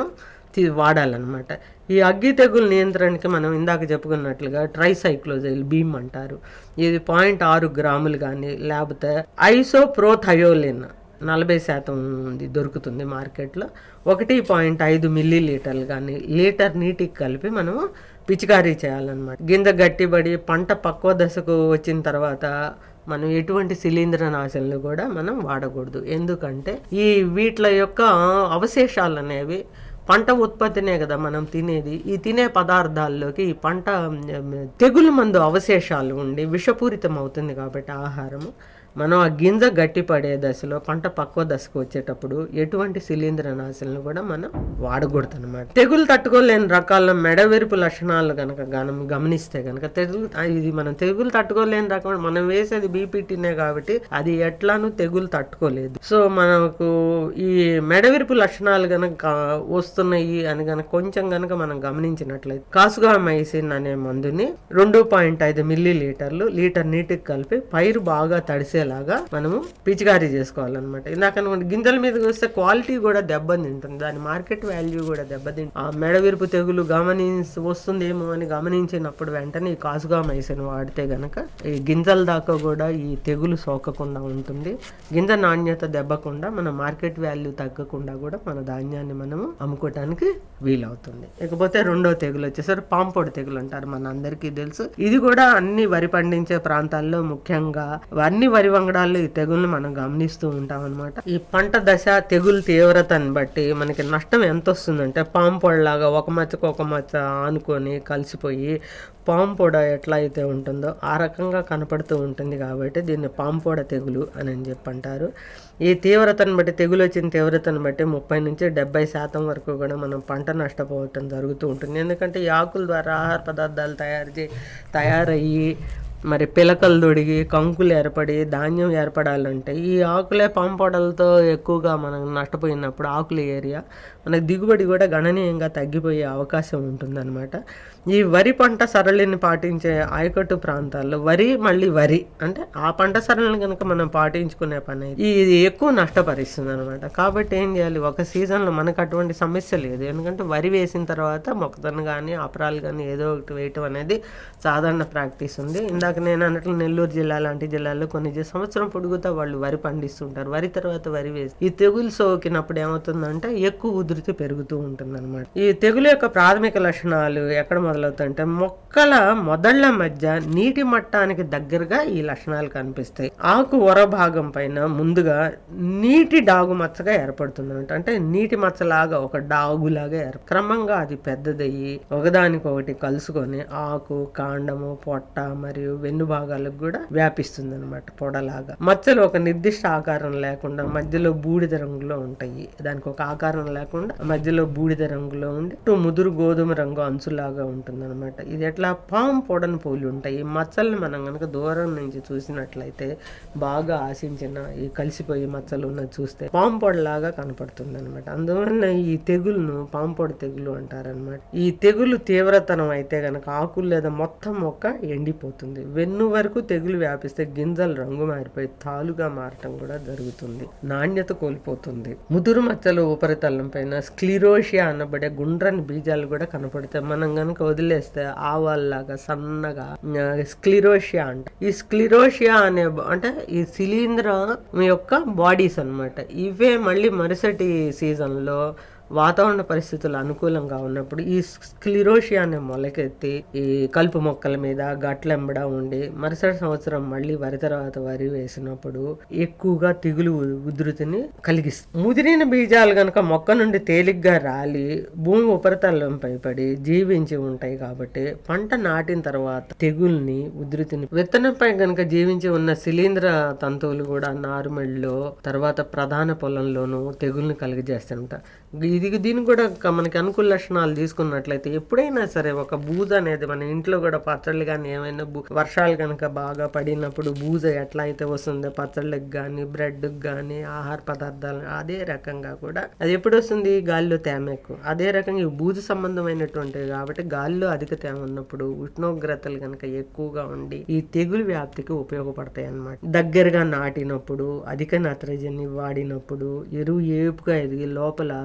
S2: తీ- వాడాలన్నమాట ఈ అగ్గి తెగులు నియంత్రణకి మనం ఇందాక చెప్పుకున్నట్లుగా ట్రైసైక్లోజైల్ బీమ్ అంటారు ఇది పాయింట్ ఆరు గ్రాములు కానీ లేకపోతే ఐసోప్రోథయోలిన్ నలభై శాతం ఉంది దొరుకుతుంది మార్కెట్లో ఒకటి పాయింట్ ఐదు మిల్లీ లీటర్లు కానీ లీటర్ నీటికి కలిపి మనము పిచికారీ చేయాలన్నమాట గింజ గట్టిబడి పంట పక్వ దశకు వచ్చిన తర్వాత మనం ఎటువంటి శిలీంద్ర నాశనలు కూడా మనం వాడకూడదు ఎందుకంటే ఈ వీటిల యొక్క అవశేషాలు అనేవి పంట ఉత్పత్తినే కదా మనం తినేది ఈ తినే పదార్థాల్లోకి ఈ పంట మ్, తెగులు మందు అవశేషాలు ఉండి విషపూరితం అవుతుంది కాబట్టి ఆహారము మనం ఆ గింజ గట్టిపడే దశలో పంట పక్వ దశకు వచ్చేటప్పుడు ఎటువంటి శిలీంద్ర నాశనలు కూడా మనం వాడకూడదు అనమాట తెగులు తట్టుకోలేని రకాల మెడవెరుపు లక్షణాలు కనుక గనం గమనిస్తే కనుక తెగులు ఆ, ఇది మనం తెగులు తట్టుకోలేని రకం మనం వేసేది బీపీటీనే కాబట్టి అది ఎట్లానూ తెగులు తట్టుకోలేదు సో మనకు ఈ మెడవిరుపు లక్షణాలు కనుక వస్తున్నాయి అని కనుక కొంచెం కనుక మనం గమనించినట్లయితే కాసుగా మైసిన్ అనే మందుని రెండు పాయింట్ ఐదు మిల్లీ లీటర్లు లీటర్ నీటికి కలిపి పైరు బాగా తడిసేలాగా మనము పిచికారీ చేసుకోవాలన్నమాట ఇందాక అనుకోండి గింజల మీదకి వస్తే క్వాలిటీ కూడా దెబ్బతింటుంది దాని మార్కెట్ వాల్యూ కూడా దెబ్బతింటుంది ఆ మెడవిరుపు తెగులు గమనించి వస్తుందేమో అని గమనించినప్పుడు వెంటనే ఈ కాసుగా మైసిన్ వాడితే గనక ఈ గింజల దాకా కూడా ఈ తెగులు సోకకుండా ఉంటుంది గింజ నాణ్యత దెబ్బకుండా మన మార్కెట్ వాల్యూ తగ్గకుండా కూడా మన ధాన్యాన్ని మనము అమ్ముకోవటానికి వీలవుతుంది ఇకపోతే రెండో తెగులు వచ్చేసరికి పాంపొడి తెగులు అంటారు మన అందరికీ తెలుసు ఇది కూడా అన్ని వరి పండించే ప్రాంతాల్లో ముఖ్యంగా అన్ని వరి వంగడాల్లో ఈ తెగుల్ని మనం గమనిస్తూ ఉంటాం అనమాట ఈ పంట దశ తెగులు తీవ్రతని బట్టి మనకి నష్టం ఎంత వస్తుందంటే పాంపొడిలాగా ఒక మచ్చకు ఒక మచ్చ ఆనుకొని కలిసిపోయి పాంపొడ ఎట్లా అయితే ఉంటుందో ఆ రకంగా కనపడుతూ ఉంటుంది కాబట్టి దీన్ని పాంపొడ తెగులు అని అని చెప్పి అంటారు ఈ తీవ్రతను బట్టి తెగులు వచ్చిన తీవ్రతను బట్టి ముప్పై నుంచి డెబ్బై శాతం వరకు కూడా మనం పంట నష్టపోవటం జరుగుతూ ఉంటుంది ఎందుకంటే ఈ ఆకుల ద్వారా ఆహార పదార్థాలు తయారు చే తయారయ్యి మరి పిలకలు దొడిగి కంకులు ఏర్పడి ధాన్యం ఏర్పడాలంటే ఈ ఆకులే పాంపొడలతో ఎక్కువగా మనం నష్టపోయినప్పుడు ఆకుల ఏరియా మనకు దిగుబడి కూడా గణనీయంగా తగ్గిపోయే అవకాశం ఉంటుందన్నమాట ఈ వరి పంట సరళిని పాటించే ఆయకట్టు ప్రాంతాల్లో వరి మళ్ళీ వరి అంటే ఆ పంట సరళిని కనుక మనం పాటించుకునే పని అయితే ఇది ఎక్కువ నష్టపరిస్తుంది అనమాట కాబట్టి ఏం చేయాలి ఒక సీజన్లో మనకు అటువంటి సమస్య లేదు ఎందుకంటే వరి వేసిన తర్వాత మొక్కజొన్న కానీ అపరాలు కానీ ఏదో ఒకటి వేయటం అనేది సాధారణ ప్రాక్టీస్ ఉంది ఇందాక నేను అన్నట్లు నెల్లూరు జిల్లా లాంటి జిల్లాల్లో కొన్ని జి- సంవత్సరం పొడుగుతా వాళ్ళు వరి పండిస్తుంటారు వరి తర్వాత వరి వేసి ఈ తెగులు సోకినప్పుడు ఏమవుతుందంటే ఎక్కువ ఉధృతి పెరుగుతూ ఉంటుంది అనమాట ఈ తెగులు యొక్క ప్రాథమిక లక్షణాలు ఎక్కడ మొదలవుతాయంటే మొక్కల మొదళ్ల మధ్య నీటి మట్టానికి దగ్గరగా ఈ లక్షణాలు కనిపిస్తాయి ఆకు వర భాగం పైన ముందుగా నీటి డాగు మచ్చగా ఏర్పడుతుంది అనమాట అంటే నీటి మచ్చలాగా ఒక డాగులాగా ఏర్ప క్రమంగా అది పెద్దదయ్యి ఒకదానికొకటి కలుసుకొని ఆకు కాండము పొట్ట మరియు వెన్ను భాగాలకు కూడా వ్యాపిస్తుంది అనమాట పొడలాగా మచ్చలు ఒక నిర్దిష్ట ఆకారం లేకుండా మధ్యలో బూడిద రంగులో ఉంటాయి దానికి ఒక ఆకారం లేకుండా మధ్యలో బూడిద రంగులో ఉండి చుట్టూ ముదురు గోధుమ రంగు అంచులాగా ఉంటుంది అనమాట ఇది ఎట్లా పాము పొడని పోలి ఉంటాయి ఈ మచ్చల్ని మనం కనుక దూరం నుంచి చూసినట్లయితే బాగా ఆశించిన ఈ కలిసిపోయి మచ్చలు ఉన్నది చూస్తే పాము పొడలాగా కనపడుతుంది అనమాట అందువల్ల ఈ తెగులును పాము పొడ తెగులు అంటారనమాట ఈ తెగులు తీవ్రతనం అయితే గనక ఆకులు లేదా మొత్తం మొక్క ఎండిపోతుంది వెన్ను వరకు తెగులు వ్యాపిస్తే గింజలు రంగు మారిపోయి తాలుగా మారటం కూడా జరుగుతుంది నాణ్యత కోల్పోతుంది ముదురు మచ్చలు ఉపరితలం పైన స్క్లిరోషియా అనబడే గుండ్రని బీజాలు కూడా కనపడతాయి మనం గనుక వదిలేస్తే ఆవాల్లాగా సన్నగా ఆ, స్క్లిరోషియా అంట ఈ స్క్లిరోషియా అనే బ- అంటే ఈ శిలీంధ్ర యొక్క బాడీస్ అన్నమాట ఇవే మళ్ళీ మరుసటి సీజన్లో వాతావరణ పరిస్థితులు అనుకూలంగా ఉన్నప్పుడు ఈ స్క్లిరోషియా అనే మొలకెత్తి ఈ కలుపు మొక్కల మీద గట్లెంబడ ఉండి మరుసటి సంవత్సరం మళ్ళీ వరి తర్వాత వరి వేసినప్పుడు ఎక్కువగా తెగులు ఉ- ఉధృతిని కలిగిస్తుంది ముదిరిన బీజాలు గనక మొక్క నుండి తేలిగ్గా రాలి భూమి ఉపరితలంపై పడి జీవించి ఉంటాయి కాబట్టి పంట నాటిన తర్వాత తెగుల్ని ఉధృతిని విత్తనంపై గనక జీవించి ఉన్న శిలీంద్ర తంతువులు కూడా నారుమడిలో తర్వాత ప్రధాన పొలంలోనూ తెగుల్ని కలిగజేస్తుంటాయి ఇది దీనికి కూడా ఒక మనకి అనుకూల లక్షణాలు తీసుకున్నట్లయితే ఎప్పుడైనా సరే ఒక బూజ అనేది మన ఇంట్లో కూడా పచ్చళ్ళు కానీ ఏమైనా బూ- వర్షాలు కనుక బాగా పడినప్పుడు బూజ ఎట్లా అయితే వస్తుందో పచ్చళ్ళకి కానీ బ్రెడ్కి కానీ ఆహార పదార్థాలు అదే రకంగా కూడా అది ఎప్పుడు వస్తుంది గాలిలో తేమ ఎక్కువ అదే రకంగా ఈ బూజు సంబంధమైనటువంటివి కాబట్టి గాలిలో అధిక తేమ ఉన్నప్పుడు ఉష్ణోగ్రతలు కనుక ఎక్కువగా ఉండి ఈ తెగులు వ్యాప్తికి ఉపయోగపడతాయి అన్నమాట దగ్గరగా నాటినప్పుడు అధిక నత్రజని వాడినప్పుడు ఎరువు ఏపుగా ఎదిగి లోపల సూక్ష్మ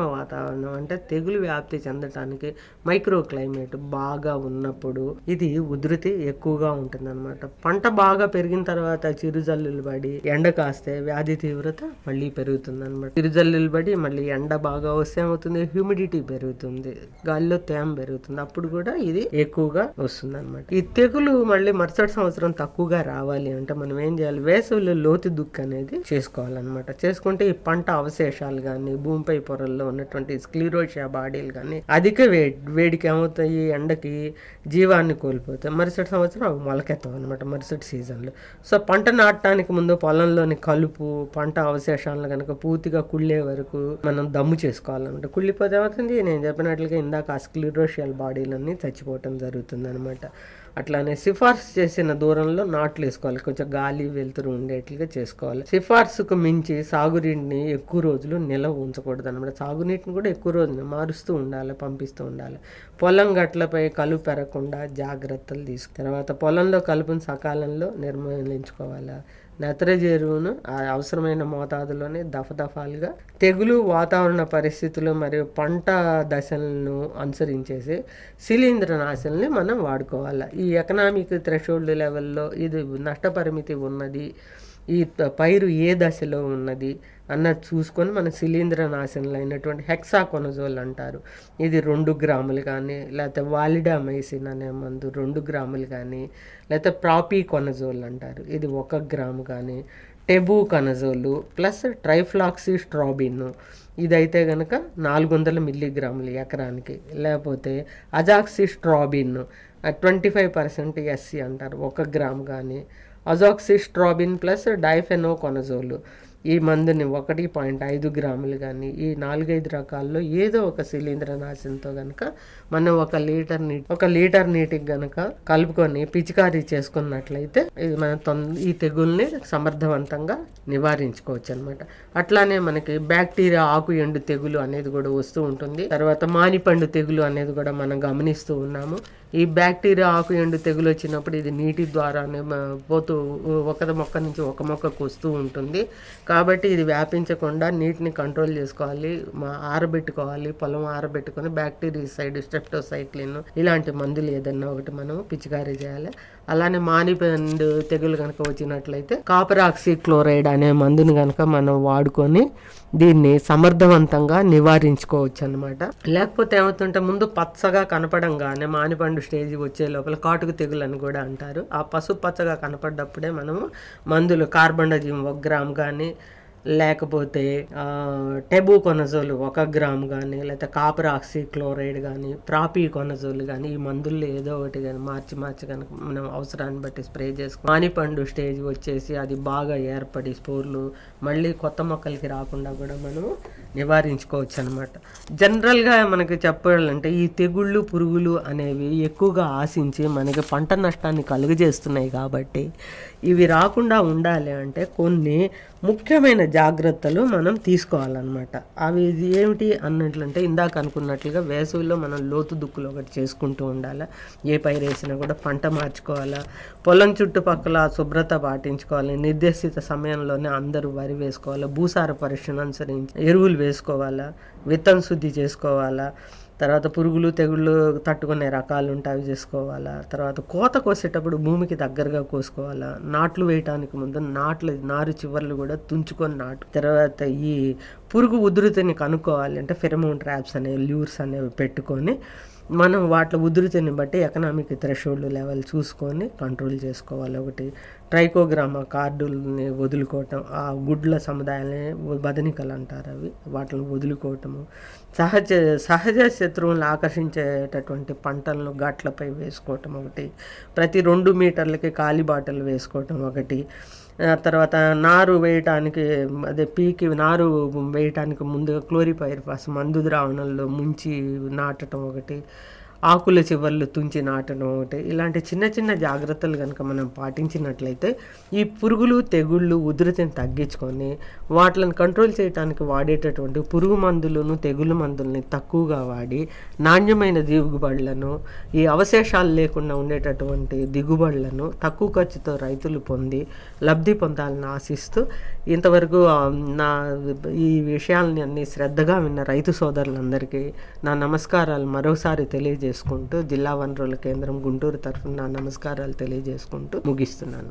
S2: వాతావరణం అంటే తెగులు వ్యాప్తి చెందటానికి మైక్రో క్లైమేట్ బాగా ఉన్నప్పుడు ఇది ఉధృతి ఎక్కువగా ఉంటుందన్నమాట పంట బాగా పెరిగిన తర్వాత చిరుజల్లులు పడి ఎండ కాస్తే వ్యాధి తీవ్రత మళ్ళీ పెరుగుతుంది అనమాట చిరుజల్లులు పడి మళ్ళీ ఎండ బాగా వస్తే ఏమవుతుంది హ్యూమిడిటీ పెరుగుతుంది గాలిలో తేమ పెరుగుతుంది అప్పుడు కూడా ఇది ఎక్కువగా వస్తుంది అనమాట ఈ తెగులు మళ్ళీ మరుసటి సంవత్సరం తక్కువగా రావాలి అంటే మనం ఏం చేయాలి వేసవిలో లోతు దుక్కు అనేది చేసుకోవాలన్నమాట చేసుకుంటే ఈ పంట అవశేషాలు కానీ భూమిపై పొరల్లో ఉన్నటువంటి స్క్లీరోషియా బాడీలు కానీ అధిక వేడి వేడికి ఏమవుతాయి ఎండకి జీవాన్ని కోల్పోతాయి మరుసటి సంవత్సరం అవి మొలకెత్తాం అనమాట మరుసటి సీజన్లో సో పంట నాటడానికి ముందు పొలంలోని కలుపు పంట అవశేషాలను కనుక పూర్తిగా కుళ్ళే వరకు మనం దమ్ము చేసుకోవాలన్నమాట కుళ్ళిపోతే ఏమవుతుంది నేను చెప్పినట్లుగా ఇందాక ఆ స్క్లీరోషియల్ బాడీలన్నీ చచ్చిపోవటం జరుగుతుంది అనమాట అట్లానే సిఫార్సు చేసిన దూరంలో నాట్లు వేసుకోవాలి కొంచెం గాలి వెలుతురు ఉండేట్లుగా చేసుకోవాలి సిఫార్సుకు మించి సాగునీటిని ఎక్కువ రోజులు నిల్వ ఉంచకూడదు అనమాట సాగునీటిని కూడా ఎక్కువ రోజులు మారుస్తూ ఉండాలి పంపిస్తూ ఉండాలి పొలం గట్లపై కలుపు పెరగకుండా జాగ్రత్తలు తీసుకు తర్వాత పొలంలో కలుపుని సకాలంలో నిర్మూలించుకోవాలి నత్రజని ఎరువును ఆ అవసరమైన మోతాదులోనే దఫదఫాలుగా తెగులు వాతావరణ పరిస్థితులు మరియు పంట దశలను అనుసరించేసి శిలీంద్రనాశల్ని మనం వాడుకోవాలి ఈ ఎకనామిక్ థ్రెషోల్డ్ లెవెల్లో ఇది నష్టపరిమితి ఉన్నది ఈ ప- పైరు ఏ దశలో ఉన్నది అన్నది చూసుకొని మన శిలీంద్ర నాశనలు అయినటువంటి హెక్సాకొనజోల్ అంటారు ఇది రెండు గ్రాములు కానీ లేకపోతే వాలిడామైసిన్ అనే మందు రెండు గ్రాములు కానీ లేకపోతే ప్రాపీ కొనజోల్ అంటారు ఇది ఒక గ్రాము కానీ టెబూ కనజోలు ప్లస్ ట్రైఫ్లాక్సీ స్ట్రాబిన్ ఇదైతే కనుక నాలుగు వందల మిల్లీగ్రాములు ఎకరానికి లేకపోతే azoxystrobin twenty five percent SC అంటారు ఒక గ్రామ్ కానీ అజాక్సిస్ట్రాబిన్ ప్లస్ డైఫెనో కొనజోలు ఈ మందుని ఒకటి పాయింట్ ఐదు గ్రాములు కానీ ఈ నాలుగైదు రకాల్లో ఏదో ఒక శిలీంద్ర నాశనంతో గనక మనం ఒక లీటర్ నీటి ఒక లీటర్ నీటికి గనక కలుపుకొని పిచికారీ చేసుకున్నట్లయితే ఇది మన తొంద ఈ తెగుల్ని సమర్థవంతంగా నివారించుకోవచ్చు అనమాట అట్లానే మనకి బ్యాక్టీరియా ఆకు ఎండు తెగులు అనేది కూడా వస్తూ ఉంటుంది తర్వాత మానిపండు తెగులు అనేది కూడా మనం గమనిస్తూ ఉన్నాము ఈ బ్యాక్టీరియా ఆకు ఎండు తెగులు వచ్చినప్పుడు ఇది నీటి ద్వారానే మ- పోతూ ఒక మొక్క నుంచి ఒక మొక్కకు వస్తూ ఉంటుంది కాబట్టి ఇది వ్యాపించకుండా నీటిని కంట్రోల్ చేసుకోవాలి మా ఆరబెట్టుకోవాలి పొలం ఆరబెట్టుకొని బ్యాక్టీరియసైడ్ స్టెప్టోసైక్లిన్ ఇలాంటి మందులు ఏదన్నా ఒకటి మనం పిచికారీ చేయాలి అలానే మానిపండు తెగులు కనుక వచ్చినట్లయితే కాపర్ ఆక్సీ క్లోరైడ్ అనే మందుని కనుక మనం వాడుకొని దీన్ని సమర్థవంతంగా నివారించుకోవచ్చు అనమాట లేకపోతే ఏమవుతుంటే ముందు పచ్చగా కనపడంగానే మానిపండు స్టేజ్ వచ్చే లోపల కాటుకు తెగులు అని కూడా అంటారు ఆ పసుపు పచ్చగా కనపడ్డప్పుడే మనము మందులు కార్బండజిమ్ ఒక గ్రామ్ కానీ లేకపోతే ఆ, టెబు కొనజోలు ఒక గ్రామ్ కానీ లేకపోతే కాపర్ ఆక్సీ క్లోరైడ్ కానీ ప్రాపీ కొనజోలు కానీ ఈ మందుల్లో ఏదో ఒకటి కానీ మార్చి మార్చి కనుక మనం అవసరాన్ని బట్టి స్ప్రే చేసుకో మానిపండు స్టేజ్ వచ్చేసి అది బాగా ఏర్పడి స్పోర్లు మళ్ళీ కొత్త మొక్కలకి రాకుండా కూడా మనము నివారించుకోవచ్చు అనమాట జనరల్గా మనకి చెప్పాలంటే ఈ తెగుళ్ళు పురుగులు అనేవి ఎక్కువగా ఆశించి మనకి పంట నష్టాన్ని కలుగజేస్తున్నాయి కాబట్టి ఇవి రాకుండా ఉండాలి అంటే కొన్ని ముఖ్యమైన జాగ్రత్తలు మనం తీసుకోవాలన్నమాట అవి ఇది ఏమిటి అన్నట్లంటే ఇందాక అనుకున్నట్లుగా వేసవిలో మనం లోతు దుక్కులు ఒకటి చేసుకుంటూ ఉండాలి ఏ పైరు వేసినా కూడా పంట మార్చుకోవాలా పొలం చుట్టుపక్కల శుభ్రత పాటించుకోవాలి నిర్దేశిత సమయంలోనే అందరూ వరి వేసుకోవాలి భూసార పరీక్షను అనుసరించి ఎరువులు వేసుకోవాలా విత్తన శుద్ధి చేసుకోవాలా తర్వాత పురుగులు తెగుళ్ళు తట్టుకునే రకాలు ఉంటాయి అవి చేసుకోవాలా తర్వాత కోత కోసేటప్పుడు భూమికి దగ్గరగా కోసుకోవాలా నాట్లు వేయటానికి ముందు నాట్లు నారు చివర్లు కూడా తుంచుకొని నాటు తర్వాత ఈ పురుగు ఉధృతిని కనుక్కోవాలి అంటే ఫెరమోన్ ట్రాప్స్ అనేవి ల్యూర్స్ అనేవి పెట్టుకొని మనం వాటి ఉధృతిని బట్టి ఎకనామిక్ థ్రెషోల్డ్ లెవెల్ చూసుకొని కంట్రోల్ చేసుకోవాలి ఒకటి ట్రైకోగ్రామా కార్డుల్ని వదులుకోవటం ఆ గుడ్ల సముదాయాన్ని బదనికలు అంటారు అవి వాటిని వదులుకోవటము సహజ సహజ శత్రువులను ఆకర్షించేటటువంటి పంటలను గట్లపై వేసుకోవటం ఒకటి ప్రతి రెండు మీటర్లకి కాలి బాటలు వేసుకోవటం ఒకటి ఆ తర్వాత నారు వేయటానికి అదే పీకి నారు వేయటానికి ముందుగా క్లోరిపైరిఫాస్ మందు ద్రావణంలో ముంచి నాటడం ఒకటి ఆకుల చివర్లు తుంచి నాటడం ఒకటి ఇలాంటి చిన్న చిన్న జాగ్రత్తలు కనుక మనం పాటించినట్లయితే ఈ పురుగులు తెగుళ్ళు ఉధృతిని తగ్గించుకొని వాటిని కంట్రోల్ చేయడానికి వాడేటటువంటి పురుగు మందులను తెగులు మందుల్ని తక్కువగా వాడి నాణ్యమైన దిగుబడులను ఈ అవశేషాలు లేకుండా ఉండేటటువంటి దిగుబడులను తక్కువ ఖర్చుతో రైతులు పొంది లబ్ధి పొందాలని ఆశిస్తూ ఇంతవరకు ఆ, నా ఈ విషయాలని అన్ని శ్రద్ధగా విన్న రైతు సోదరులందరికీ నా నమస్కారాలు మరోసారి తెలియజేసుకుంటూ జిల్లా వనరుల కేంద్రం గుంటూరు తరఫున నా నమస్కారాలు తెలియజేసుకుంటూ ముగిస్తున్నాను